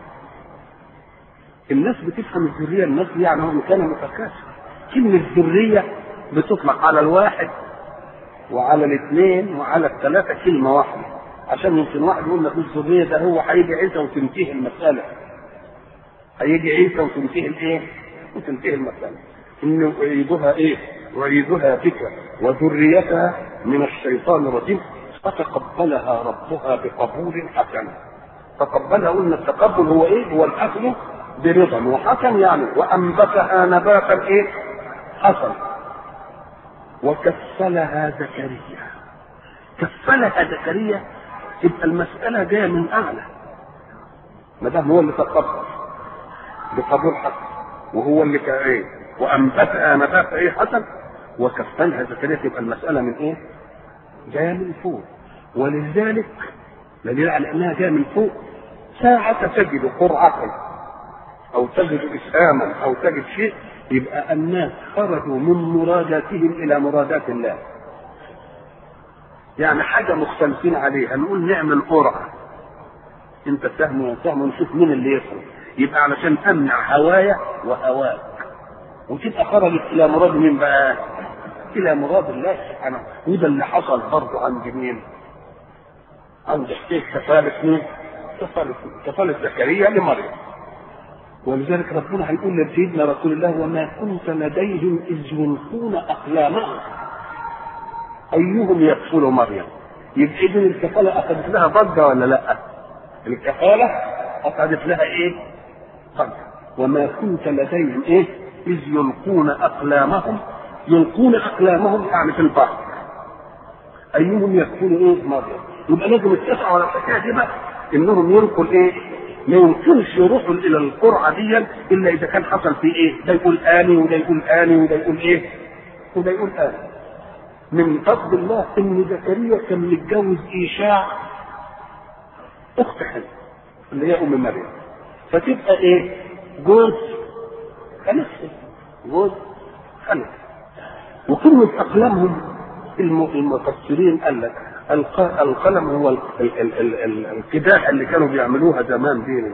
الناس بتفهم الذريه النسل يعني هو كان متكاثر كلمه ذريه بتطلق على الواحد وعلى الاثنين وعلى الثلاثه كلمه واحده عشان يمكن واحد يقول لك الذريه ده هو هيجي عيسى وتنتهي المساله هيجي عيسى وتنتهي الايه؟ وتنتهي المساله انه اعيدها ايه؟ اعيدها بك وذريتها من الشيطان الرجيم فتقبلها ربها بقبول حسن تقبلها قلنا التقبل هو ايه؟ هو الاخذ برضا وحسن يعني وانبتها نباتا ايه؟ حسن وكفلها زكريا كفلها زكريا تبقى المسألة جاية من أعلى ما دام هو اللي تقبل بقبول حسن وهو اللي كان ايه وانبتها نبات ايه حسن وكفلها زكريا تبقى المسألة من ايه؟ جاية من فوق ولذلك دليل على انها جاية من فوق ساعة تجد قرعة او تجد اسهاما او تجد شيء يبقى الناس خرجوا من مراداتهم الى مرادات الله يعني حاجة مختلفين عليها نقول نعمل قرعة انت سهم وسهم ونشوف مين اللي يخرج يبقى علشان امنع هوايا وهواك وتبقى خرجت الى مراد مين بقى؟ الى مراد الله سبحانه وده اللي حصل برضه عند مين؟ عند الشيخ كفالة مين؟ كفالة كفالة زكريا لمريم ولذلك ربنا هيقول لسيدنا رسول الله وما كنت لديهم اذ يلقون اقلامهم ايهم يكفل مريم يبقى اذا الكفاله اخذت لها ضجه ولا لا؟ الكفاله اخذت لها ايه؟ ضجه وما كنت لديهم ايه؟ اذ يلقون اقلامهم يلقون اقلامهم يعني في البحر ايهم يكفل ايه؟ مريم يبقى لازم اتفقوا على الحكايه دي بقى انهم يلقوا الايه؟ ما يمكنش يروحوا الى القرعه دي الا اذا كان حصل فيه ايه؟ ده يقول اني وده يقول اني وده يقول ايه؟ وده يقول اني. من فضل الله ان زكريا كان متجوز ايشاع اخت حلوه اللي هي ام مريم فتبقى ايه؟ جوز خليفه جوز خليفه وكلمه اقلامهم المفسرين قال لك القلم هو ال ال ال ال ال القداح اللي كانوا بيعملوها زمان دي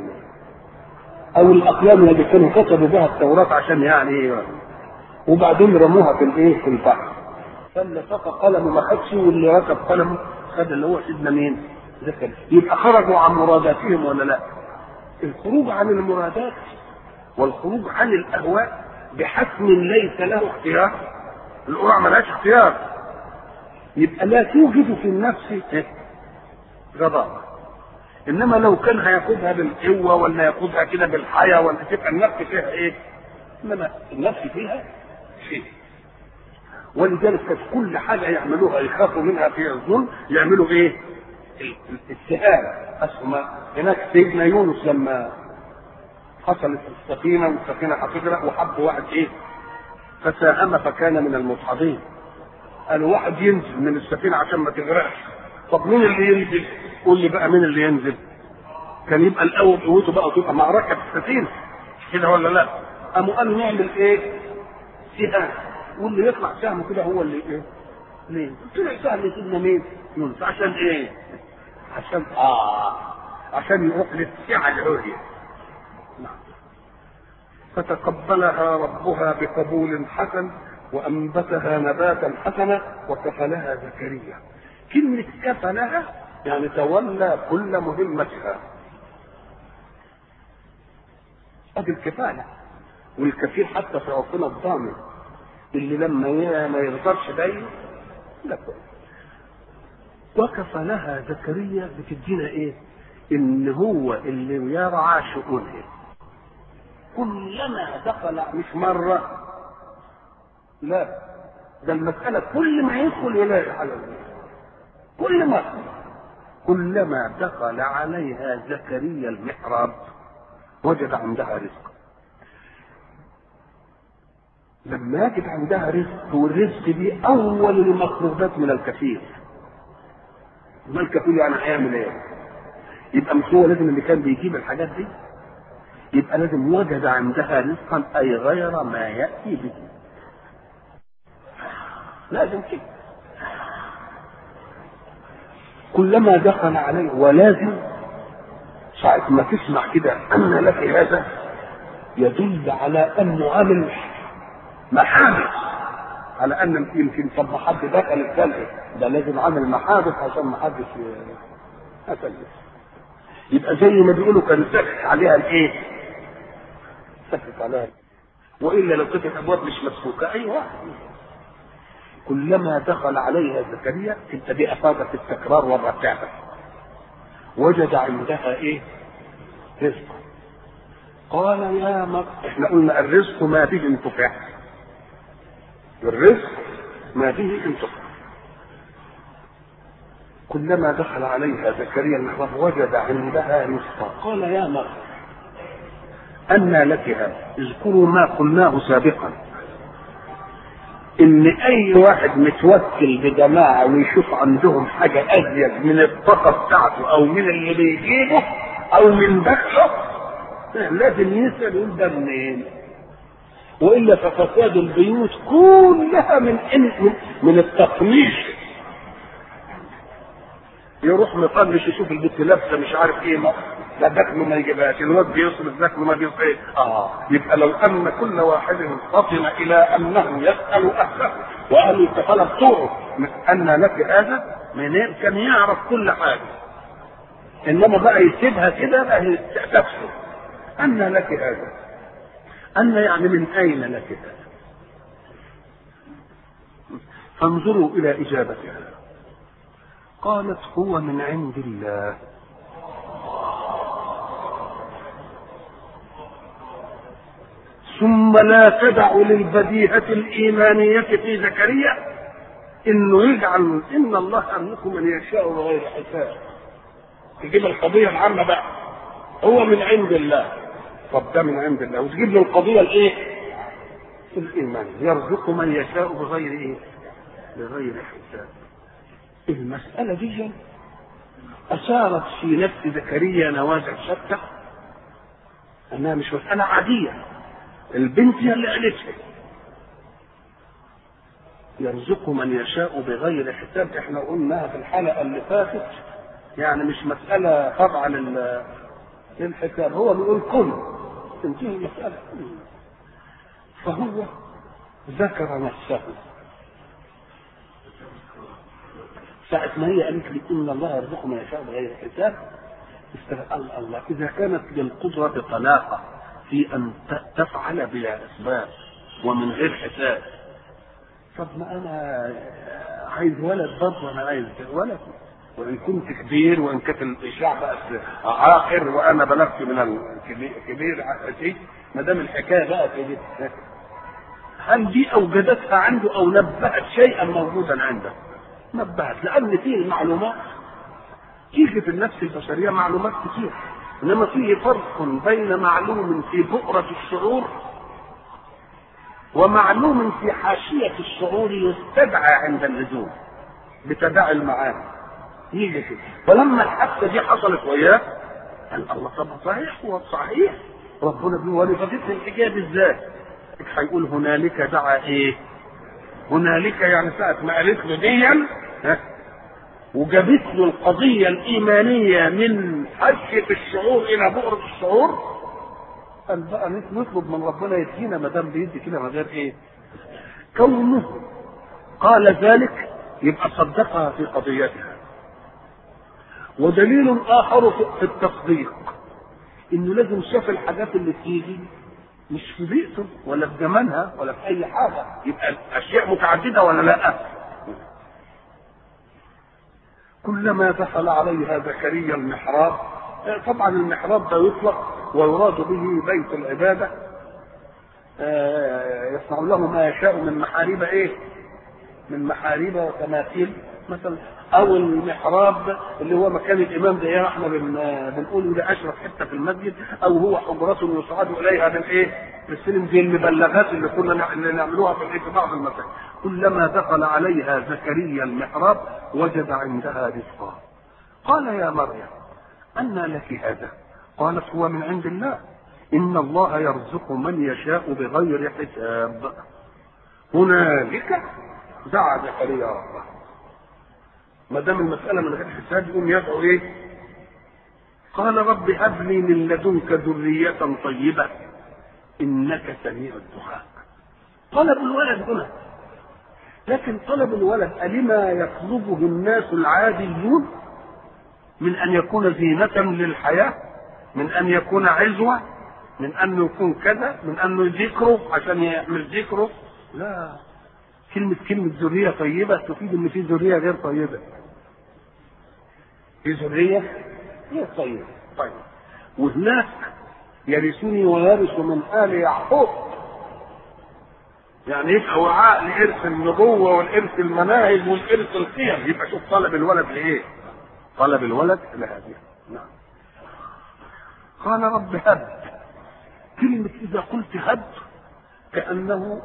او الاقلام اللي كانوا كتبوا بها التوراه عشان يعني وبعدين رموها في الايه في البحر فاللي سقى قلمه ما خدش واللي ركب قلمه خد اللي هو سيدنا مين؟ زكريا يبقى خرجوا عن مراداتهم ولا لا؟ الخروج عن المرادات والخروج عن الاهواء بحكم ليس له اختيار القرعه ملهاش اختيار يبقى لا توجد في النفس غضاضة انما لو كان هياخدها بالقوه ولا ياخدها كده بالحياه ولا تبقى النفس فيها ايه؟ انما النفس فيها شيء ولذلك كانت كل حاجه يعملوها يخافوا منها في الظلم يعملوا ايه؟ السهام اسهم هناك سيدنا يونس لما حصلت السفينه والسفينه هتغرق وحب واحد ايه؟ فساهم فكان من المصحبين قالوا واحد ينزل من السفينه عشان ما تغرقش طب مين اللي ينزل؟ قول لي بقى مين اللي ينزل؟ كان يبقى الاول قوته بقى وتبقى معركه في السفينه كده ولا لا؟ قاموا قالوا نعمل ايه؟ سهام واللي يطلع سهمه كده هو اللي ايه؟ ليه؟ طلع سهم سيدنا مين؟ يونس عشان ايه؟ عشان اه عشان يروح للسعه العليا نعم فتقبلها ربها بقبول حسن وانبتها نباتا حسنا وكفلها زكريا كلمه كفلها يعني تولى كل مهمتها ادي الكفاله والكفيل حتى في عرفنا الضامن اللي لما ما يرضاش دايما لا وكفلها زكريا بتدينا ايه؟ ان هو اللي يرعى شؤونها كلما دخل مش مره لا ده المسألة كل ما يدخل يلاقي حاجة كل ما كلما دخل عليها زكريا المحراب وجد عندها رزق لما يجد عندها رزق والرزق دي اول المطلوبات من الكثير ما الكثير يعني هيعمل ايه يبقى مش هو لازم اللي كان بيجيب الحاجات دي يبقى لازم وجد عندها رزقا اي غير ما ياتي به لازم كده كلما دخل عليه ولازم ساعة ما تسمع كده أن لك هذا يدل على أنه عامل محابس على أن يمكن طب ما حد دخل الكلب ده لازم عامل محابس عشان ما حدش يتلف يبقى زي ما بيقولوا كان سكت عليها الايه؟ سكت عليها والا لو كانت الابواب مش مسكوكه اي واحد كلما دخل عليها زكريا انت دي افادت التكرار والرتابه وجد عندها ايه؟ رزق قال يا مر احنا قلنا الرزق ما به انتفاع الرزق ما به انتفاع كلما دخل عليها زكريا المحراب وجد عندها رزقا قال يا مريم أنى لك هذا اذكروا ما قلناه سابقا ان اي واحد متوكل بجماعه ويشوف عندهم حاجه ازيد من الطاقه بتاعته او من اللي بيجيبه او من دخله لازم يسال يقول ده منين والا ففساد البيوت كلها من من, من التطنيش يروح مطنش يشوف البنت لابسه مش عارف ايه ما لا دخله ما يجيبهاش الواد بيصرف دخله ما بيصرف ايه اه يبقى لو ان كل واحد فطن الى انه يسال اهله واهل الكفاله بتوعه ان لك هذا منين كان يعرف كل حاجه انما بقى يسيبها كده بقى تفسد ان لك هذا ان يعني من اين لك هذا فانظروا الى اجابتها قالت هو من عند الله ثم لا تدع للبديهة الإيمانية في زكريا إنه يجعل إن الله يملك من يشاء بغير حساب تجيب القضية العامة بقى هو من عند الله طب ده من عند الله وتجيب له القضية الإيه؟ الإيمان يرزق من يشاء بغير إيه؟ بغير حساب المسألة دي أثارت في نفس زكريا نوازع شتى أنها مش مسألة عادية البنت هي اللي قالتها يرزق من يشاء بغير حساب احنا قلناها في الحلقة اللي فاتت يعني مش مسألة خاضعة لل للحساب هو بيقول كن تنتهي المسألة فهو ذكر نفسه ساعة ما هي قالت لي إن الله يرزق من يشاء بغير حساب الله الله إذا كانت للقدرة طلاقة في أن تفعل بلا أسباب ومن غير حساب طب ما أنا عايز ولد برضه أنا عايز ولد وإن كنت كبير وإن كانت الشعب عاقر وأنا بلغت من الكبير عقتي ما دام الحكاية بقى كده هل دي أوجدتها عنده أو نبهت شيئا موجودا عنده؟ نبهت لان فيه المعلومات تيجي في النفس البشريه معلومات كتير انما فيه فرق بين معلوم في بؤره الشعور ومعلوم في حاشيه الشعور يستدعى عند اللزوم بتداعي المعاني يجي كده فلما الحادثه دي حصلت وياه قال الله طب صحيح هو صحيح ربنا بيقول ولي فاتتني الحكايه بالذات هيقول هنالك دعا ايه هنالك يعني ساعة ما قالت له ديا وجابت له القضية الإيمانية من حشية الشعور إلى بؤرة الشعور قال بقى نطلب من ربنا يدينا ما دام بيدي كده من غير إيه؟ كونه قال ذلك يبقى صدقها في قضيتها ودليل آخر في التصديق إنه لازم شاف الحاجات اللي بتيجي مش في بيئته ولا في زمانها ولا في اي حاجه يبقى اشياء متعدده ولا لا كلما دخل عليها زكريا المحراب طبعا المحراب ده يطلق ويراد به بيت العباده يصنع له ما يشاء من محاريب ايه من محاريب وتماثيل مثلا او المحراب اللي هو مكان الامام زي ما احنا بن... بنقول ده اشرف حته في المسجد او هو حجرة يصعد اليها بالايه؟ بالسلم زي المبلغات اللي كنا نع- اللي نعملوها في الإيه؟ في بعض المساجد كلما دخل عليها زكريا المحراب وجد عندها رزقا قال يا مريم أنى لك هذا قالت هو من عند الله إن الله يرزق من يشاء بغير حساب هنالك دعا زكريا ربه ما دام المسألة من غير حساب يقوم يدعو إيه؟ قال رب هب لي من لدنك ذرية طيبة إنك سميع الدعاء طلب الولد هنا لكن طلب الولد ألما يطلبه الناس العاديون من أن يكون زينة للحياة من أن يكون عزوة من أن يكون كذا من أنه ذكره عشان يعمل ذكره لا كلمة كلمة ذرية طيبة تفيد إن في ذرية غير طيبة في ذرية غير طيبة طيب وهناك يرثني ويرث من آل يعقوب يعني يبقى وعاء لإرث النبوة والإرث المناهج والإرث القيم يبقى شوف طلب الولد لإيه؟ طلب الولد لهذه نعم قال رب هب كلمة إذا قلت هب كأنه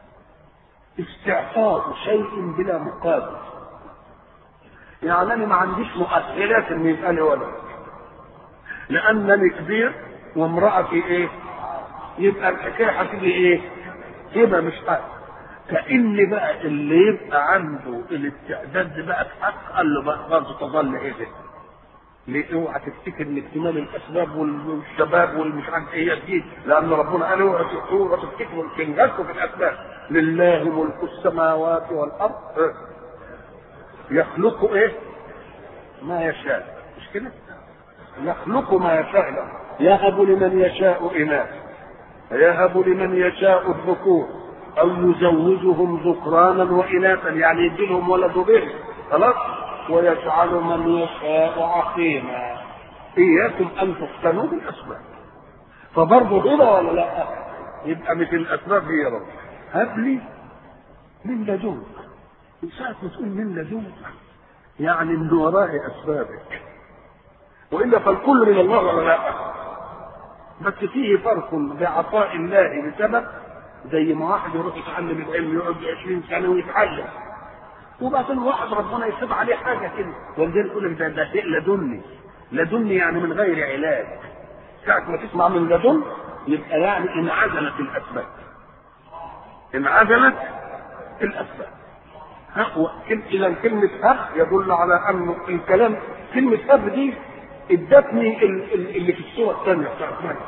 استعطاء شيء بلا مقابل يعني أنا ما عنديش مؤثرات إن يبقى لي ولد لأنني كبير وامرأتي إيه؟ يبقى الحكاية هتيجي إيه؟ يبقى مش حق كأن بقى اللي يبقى عنده الاستعداد بقى في حق قال له بقى برضه تظل ايه ده؟ ليه اوعى تفتكر ان اكتمال الاسباب والشباب والمش عارف ايه دي لان ربنا قال اوعى اوعى تفتكروا تنجزوا في الاسباب لله ملك السماوات والارض إيه؟ يخلق ايه؟ ما يشاء مش كده؟ يخلق ما يشاء له يهب لمن يشاء اناث يهب لمن يشاء الذكور او يزوجهم ذكرانا واناثا يعني يديلهم ولد به خلاص ويجعل من يشاء عقيما اياكم ان تفتنوا بالاسباب فبرضه هنا ولا لا يبقى مثل الاسباب هي رب هب لي من لدنك من ساعة ما تقول من لدنك يعني من وراء اسبابك والا فالكل من الله ولا لا بس فيه فرق بعطاء الله لسبب زي ما واحد يروح يتعلم العلم يقعد 20 سنه ويتعلم وبعدين واحد ربنا يكتب عليه حاجه كده ولذلك يقول لك ده ده شيء لدني لدني يعني من غير علاج ساعة ما تسمع من لدن يبقى يعني انعزلت الاسباب انعزلت الاسباب اذا كلمة هب يدل على ان الكلام كلمة هب دي ادتني اللي في الصورة الثانية بتاعت مريم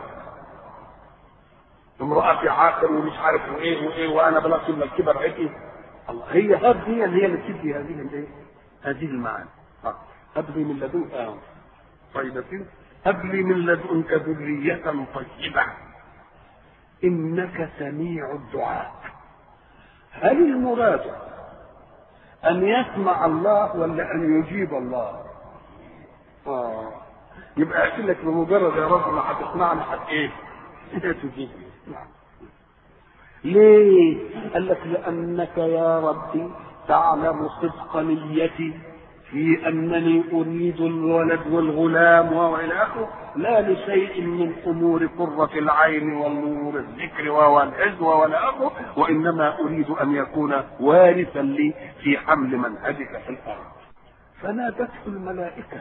امرأتي عاقر ومش عارف وايه وايه وانا بلغت من الكبر عتي الله هي هب دي اللي هي اللي بتدي هذه الايه؟ هذه المعاني هب لي من لدنك اه طيب كده هب لي من لدنك ذرية طيبة إنك سميع الدعاء هل المراد أن يسمع الله ولا أن يجيب الله؟ آه يبقى أقول لك بمجرد يا رب ما هتسمعني حق إيه؟ أنت تجيب نعم ليه؟ قال لك لأنك يا ربي تعلم صدق نيتي في أنني أريد الولد والغلام وإلى آخره لا لشيء من أمور قرة العين والنور الذكر والعزوة ولا آخره وإنما أريد أن يكون وارثا لي في حمل منهجك في الأرض فنادته الملائكة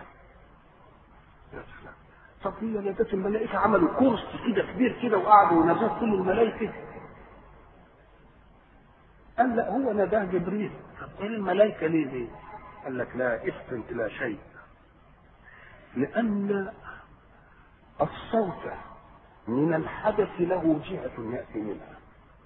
طب هي نادته الملائكة عملوا كرسي كده كبير كده وقعدوا ينادوه كل الملائكة قال لا هو ناداه جبريل طب ايه الملائكة ليه دي؟ قال لك لا افطن الى شيء لان الصوت من الحدث له جهة يأتي منها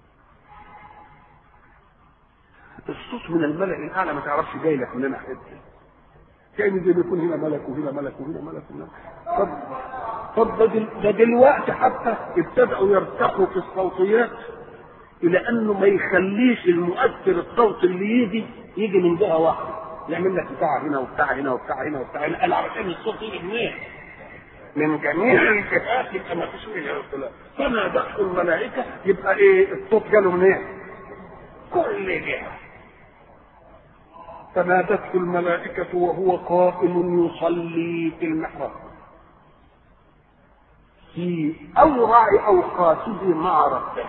الصوت من الملأ الأعلى ما تعرفش جاي لك منين حتة كأن زي بيكون هنا ملك وهنا ملك وهنا ملك وهنا طب طب ده, دل... ده دلوقتي حتى ابتدأوا يرتقوا في الصوتيات إلى أنه ما يخليش المؤثر الصوت اللي يجي يجي من جهة واحدة يعمل لك بتاع هنا وبتاع هنا وبتاع هنا وبتاع هنا قال عشان الصوت يجي منين؟ من جميع الجهات يبقى ما فيش فيها اختلاف فما دخل الملائكة يبقى ايه الصوت جاله منين؟ كل جهة فنادته الملائكة وهو قائم يصلي في المحراب في أورع أوقاته مع ربه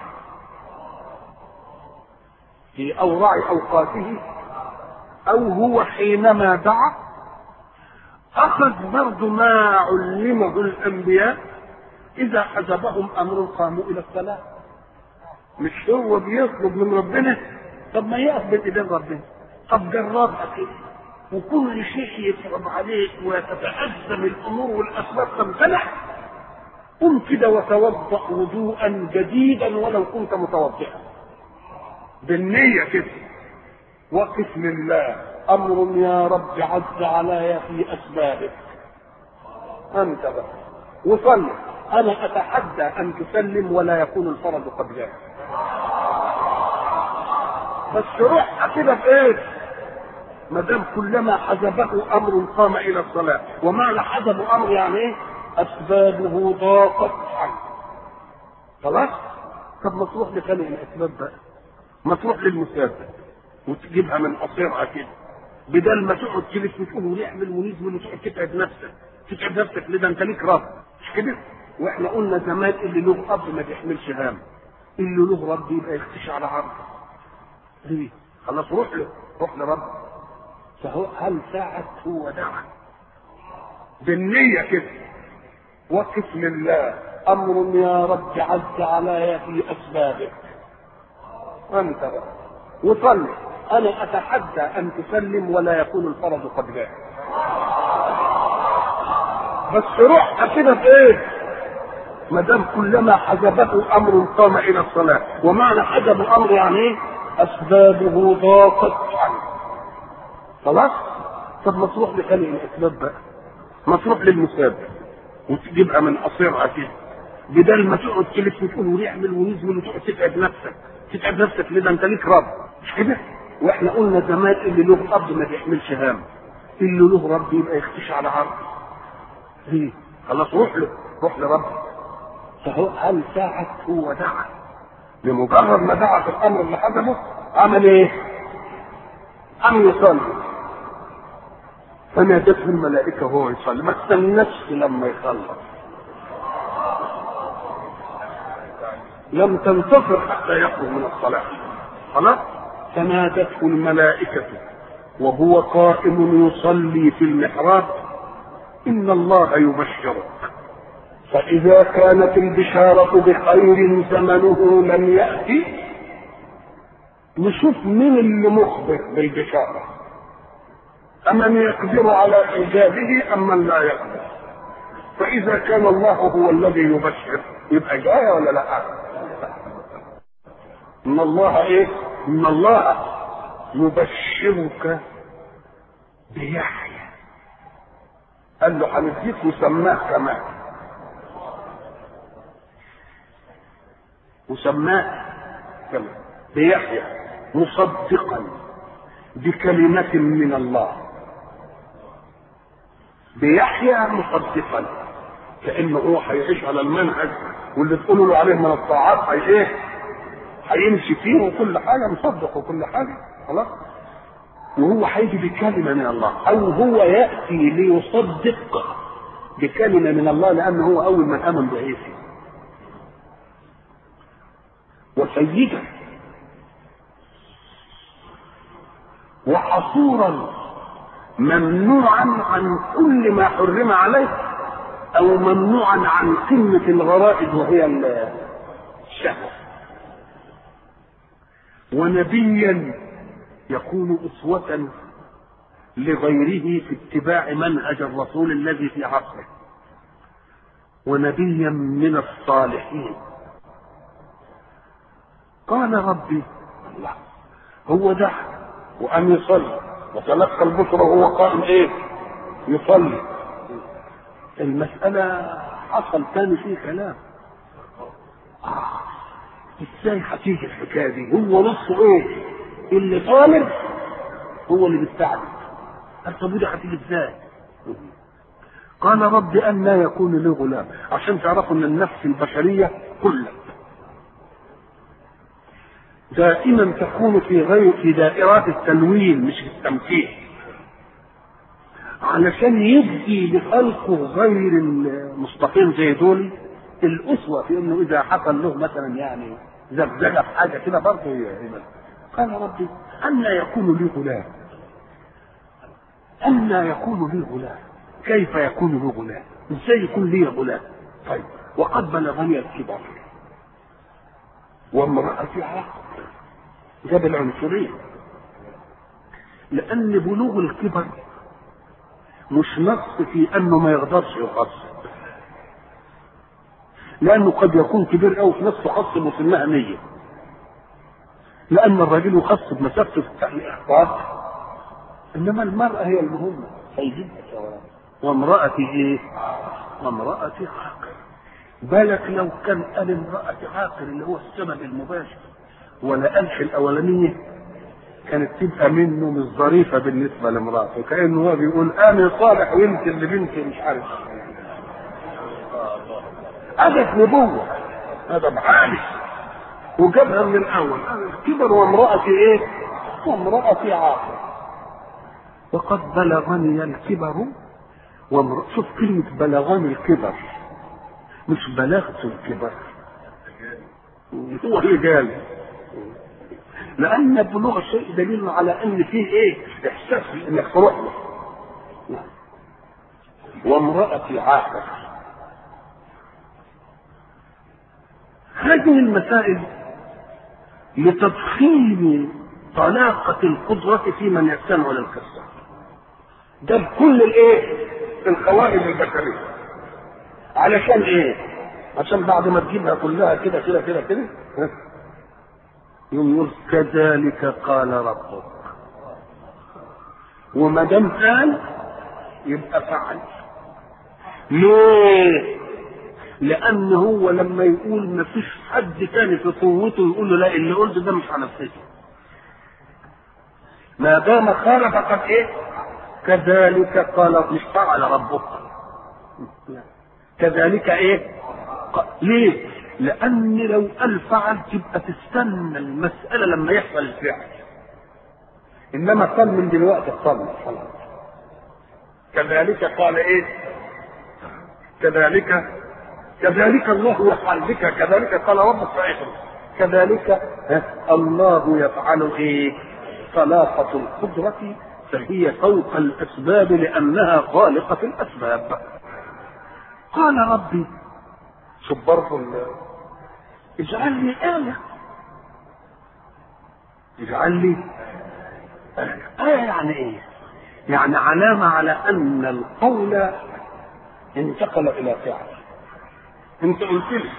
في أورع أوقاته أو هو حينما دعا أخذ برضه ما علمه الأنبياء إذا حجبهم أمر قاموا إلى الصلاة مش هو بيطلب من ربنا طب ما يقف بين إيدين ربنا طب جربها كده وكل شيء يصعب عليك وتتأزم الأمور والأسباب تمتنع قم كده وتوضأ وضوءا جديدا ولو كنت متوضئا بالنية كده وقف لله أمر يا رب عز علي في أسبابك أنت بقى وصلي أنا أتحدى أن تسلم ولا يكون الفرج قد جاء بس روح كده في إيه؟ ما دام كلما حجبه أمر قام إلى الصلاة ومعنى حجب أمر يعني إيه؟ أسبابه ضاقت عنه خلاص؟ طب ما تروح لخلق الأسباب بقى ما تروح للمسافر وتجيبها من قصيرها كده بدل ما تقعد تلف وتقول ونعمل ونزمل وتقعد تتعب نفسك تتعب نفسك ليه ده انت ليك رب مش كده واحنا قلنا زمان اللي له اب ما بيحملش هم اللي له رب يبقى يختشي على عرضه ليه خلاص روح له روح لرب فهو هل ساعة هو دعا بالنية كده وقف لله امر يا رب عز علي في اسبابك انت بقى وصلي انا اتحدى ان تسلم ولا يكون الفرج قد جاء بس روح كده في ايه ما دام كلما حجبه امر قام الى الصلاه ومعنى حجب الامر يعني ايه اسبابه ضاقت عنه خلاص طب ما تروح لخلق الاسباب بقى ما تروح للمسابق وتجيبها من قصيرها كده بدل ما تقعد تلف وتقول ونعمل ونزمل وتقعد تتعب نفسك تتعب نفسك ليه ده انت ليك رب مش كده واحنا قلنا زمان اللي له اب ما بيحملش هام اللي له رب يبقى يختشي على عرضه ليه خلاص روح له روح لرب فهو هل ساعة هو دعا بمجرد ما دعا في الامر اللي حدثه عمل ايه؟ قام يصلي فنادته الملائكة وهو يصلي ما استناش لما يخلص لم تنتصر حتى يخرج من الصلاة خلاص فنادته الملائكة وهو قائم يصلي في المحراب إن الله يبشرك فإذا كانت البشارة بخير زمنه لم يأتي نشوف مين اللي مخبر بالبشارة أمن يقدر على إيجابه أم من لا يقدر فإذا كان الله هو الذي يبشر يبقى جاي ولا لا؟ ان الله ايه ان الله يبشرك بيحيى قال له هنديك وسماه كمان وسماه كمان بيحيى مصدقا بكلمة من الله بيحيى مصدقا كأنه هو هيعيش على المنهج واللي تقولوا له عليه من الطاعات هي ايه؟ هيمشي فيه وكل حاجه مصدق وكل حاجه خلاص وهو هيجي بكلمه من الله او هو ياتي ليصدق بكلمه من الله لانه هو اول من امن بعيسى وسيدا وحصورا ممنوعا عن كل ما حرم عليه او ممنوعا عن قمه الغرائز وهي الشهوه ونبيا يكون أسوة لغيره في اتباع منهج الرسول الذي في عصره ونبيا من الصالحين قال ربي لا هو دعا وأن يصلي وتلقى البشرى وهو قائم ايه يصلي المسألة حصل تاني فيه كلام آه. ازاي هتيجي الحكايه دي هو نصه ايه اللي طالب هو اللي بيستعجل قال طب ودي هتيجي ازاي قال رب ان لا يكون لي غلام عشان تعرفوا ان النفس البشريه كلها دائما تكون في غير في دائرات التنوين مش في التمكين علشان يدي لخلقه غير المستقيم زي دول الأسوة في إنه إذا حصل له مثلا يعني زبزجة في حاجة كده برضه يعمل قال ربي أن يكون لي غلام أن يكون لي غلام كيف يكون لي غلام ازاي يكون لي غلام طيب وقد بلغني الكبر وامرأتي عاقر جاب العنصرية لأن بلوغ الكبر مش نص في أنه ما يقدرش يخصب لأنه قد يكون كبير أوي في نفسه خصب وسنها مية لأن الرجل يخصب مسافته في الإحباط إنما المرأة هي المهمة هيجيبها ثواب وامرأتي إيه؟ وامرأتي عاقر بالك لو كان قال امرأة عاقر اللي هو السبب المباشر ولا قالش الأولانية كانت تبقى منه مش ظريفة بالنسبة لمراته كأنه هو بيقول أنا صالح وانت اللي بنتي مش عارف أدب نبوة أدب عالي وجابها من الأول كبر وامرأتي إيه؟ وامرأتي عاقر وقد بلغني الكبر وامرأة شوف كلمة بلغني الكبر مش بلغت الكبر هو اللي قال لأن بلوغ الشيء دليل على أن فيه إيه؟ إحساس إنك تروح له وامرأتي عاقر هذه المسائل لتضخيم طلاقة القدرة في من يستمع للقصة ده بكل الايه القواعد البشرية علشان ايه عشان بعد ما تجيبها كلها كده كده كده كده يوم يقول كذلك قال ربك وما دام قال يبقى فعل ليه لان هو لما يقول ما فيش حد تاني في قوته يقول له لا اللي قلته ده مش هنفذه ما دام خالف فقد ايه كذلك قال مش فعل ربك كذلك ايه ليه لان لو قال فعل تبقى تستنى المساله لما يحصل الفعل انما قال من دلوقتي صلى خلاص كذلك قال ايه كذلك كذلك الله يفعل بك كذلك قال ربك فاعل كذلك الله يفعل ايه طلاقة القدرة فهي فوق الأسباب لأنها خالقة الأسباب قال ربي شوف برضه اجعل لي آية اجعل لي آية آية يعني إيه؟ يعني علامة على أن القول انتقل إلى فعل أنت قلت لي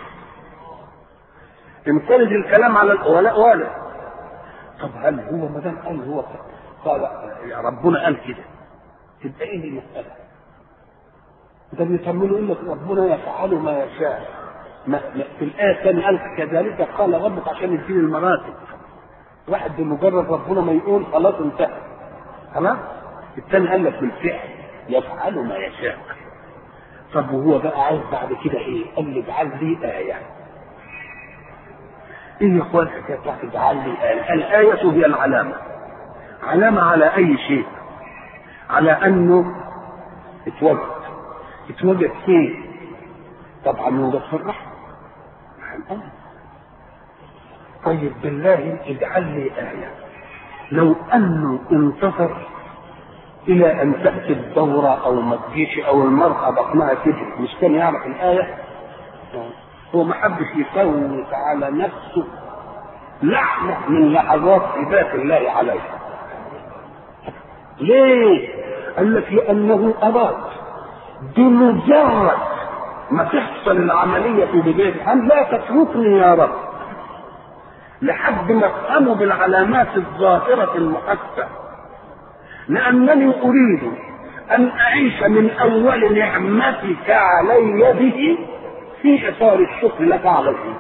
انتلج الكلام على الأولى ولا طب هل هو ما دام قال هو قال يا ربنا قال كده تبقى ايه المسألة؟ ده بيكملوا يقول لك ربنا يفعل ما يشاء ما في الآية الثانية قال كذلك قال ربك عشان يديني المراتب واحد بمجرد ربنا ما يقول خلاص انتهى خلاص الثاني قال لك بالفعل يفعل ما يشاء طب وهو بقى عايز بعد كده ايه؟ قال لي اجعل لي آية ايه يا اخوان الحكايه بتاعت اجعل لي آية؟ الآية هي العلامة علامة على أي شيء على أنه اتوجد اتوجد فين؟ طبعا يوجد في الرحمة طيب بالله اجعل لي آية لو أنه انتصر إلى أن تأتي الدورة أو ما تجيش أو المرأة بطنها كده مش كان يعرف الآية هو ما حبش يفوت على نفسه لحظة من لحظات عبادة الله عليه ليه؟ قال لك لأنه أراد بمجرد ما تحصل العملية في بداية الحمل لا تتركني يا رب لحد ما افهموا بالعلامات الظاهرة المحسة لأنني أريد أن أعيش من أول نعمتك علي به في إطار الشكر لك عليه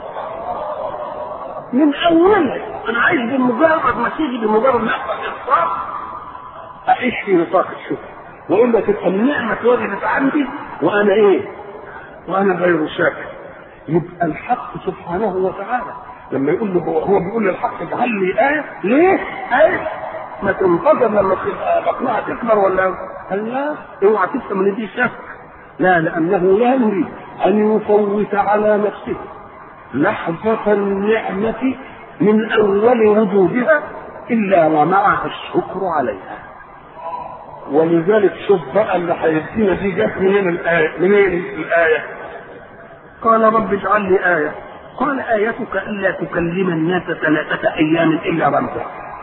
من أول أنا عايز بمجرد ما تيجي بمجرد ما يحصل إصرار أعيش في نطاق الشكر وإلا تبقى النعمة وجدت عندي وأنا إيه؟ وأنا غير شاكر يبقى الحق سبحانه وتعالى لما يقول له هو, هو بيقول للحق اجعل لي آية ليه؟ آية ما تنتظر لما تبقى بطنها تكبر ولا قال لا اوعى تفهم ان دي شك لا لأنه لا يريد أن يفوت على نفسه لحظة النعمة من أول وجودها إلا ومعها الشكر عليها ولذلك شوف بقى اللي هيدينا دي جت منين الآية منين الآية قال رب اجعل لي آية قال آيتك ألا تكلم الناس ثلاثة أيام إلا رمزا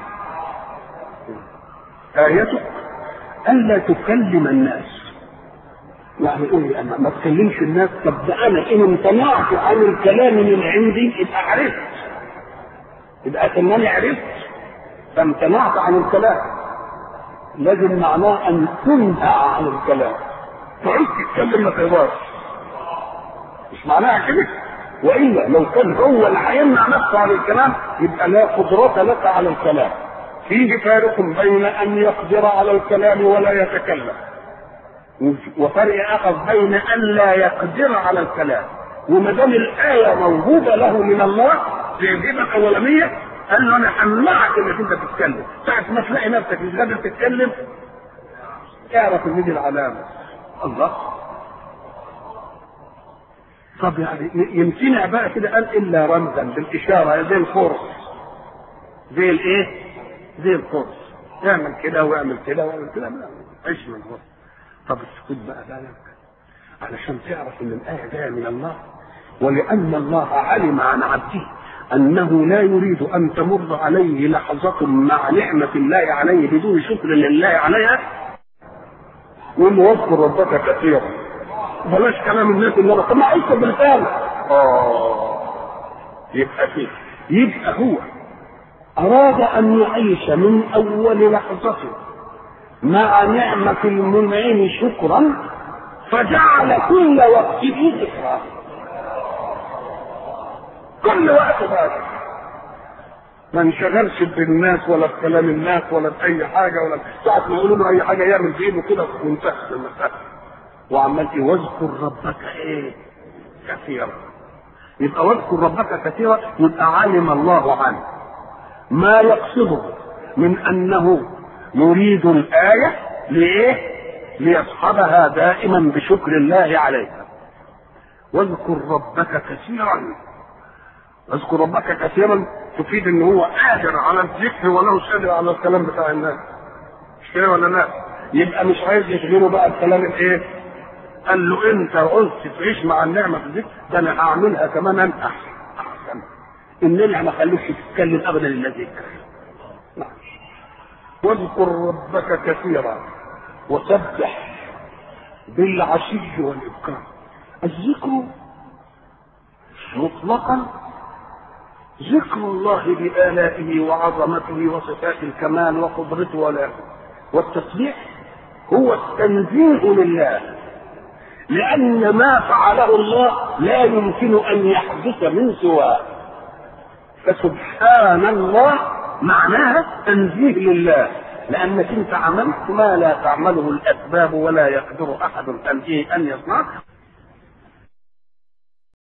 آيتك ألا تكلم الناس يعني قول أنا ما تكلمش الناس طب ده أنا إن امتنعت عن الكلام من عندي يبقى عرفت يبقى كأنني عرفت فامتنعت عن الكلام لازم معناه أن تنهى عن الكلام تعود تتكلم ما تقدرش مش معناها كده والا لو كان هو اللي هيمنع نفسه عن الكلام يبقى لا قدرة لك على الكلام فيه فارق بين ان يقدر على الكلام ولا يتكلم وفرق اخر بين ان لا يقدر على الكلام وما دام الايه موجوده له من الله في الهبه الاولانيه قال له انا همنعك انك انت تتكلم ساعه ما تلاقي نفسك مش قادر تتكلم اعرف ان دي العلامه الله طب يعني يمتنع بقى كده قال الا رمزا بالاشاره زي القرص زي الايه؟ زي القرص اعمل كده واعمل كده واعمل كده عيش من هو طب السكوت بقى بالك علشان تعرف ان الايه جايه من الله ولان الله علم عن عبده انه لا يريد ان تمر عليه لحظه مع نعمه الله عليه بدون شكر لله عليها يقول له واذكر ربك كثيرا بلاش كلام الناس اللي انا طب ما عيش بالفعل اه يبقى كده يبقى هو اراد ان يعيش من اول لحظه مع نعمة المنعم شكرا فجعل كل وقته ذكرى كل وقت هذا ما انشغلش بالناس ولا بكلام الناس ولا باي حاجه ولا ساعه ما يقولوا له اي حاجه يعمل بايده كده وانتهت المساله وعمال ايه واذكر ربك ايه كثيرا يبقى واذكر ربك كثيرا يبقى علم الله عنه ما يقصده من انه يريد الايه لايه ليصحبها دائما بشكر الله عليها واذكر ربك كثيرا اذكر ربك كثيرا تفيد ان هو قادر على الذكر ولا مش قادر على الكلام بتاع الناس مش كده ولا لا يبقى مش عايز يشغله بقى الكلام الايه قال له انت قلت تعيش مع النعمه في الذكر ده انا هعملها كمان انا احسن احسن انني ما اخليكش تتكلم ابدا الا ذكر نعم واذكر ربك كثيرا وسبح بالعشي والابكار الذكر مطلقا ذكر الله بآلائه وعظمته وصفات الكمال وقدرته ولا والتسبيح هو التنزيه لله لأن ما فعله الله لا يمكن أن يحدث من سواه فسبحان الله معناها تنزيه لله لأنك أنت عملت ما لا تعمله الأسباب ولا يقدر أحد أن إيه أن يصنع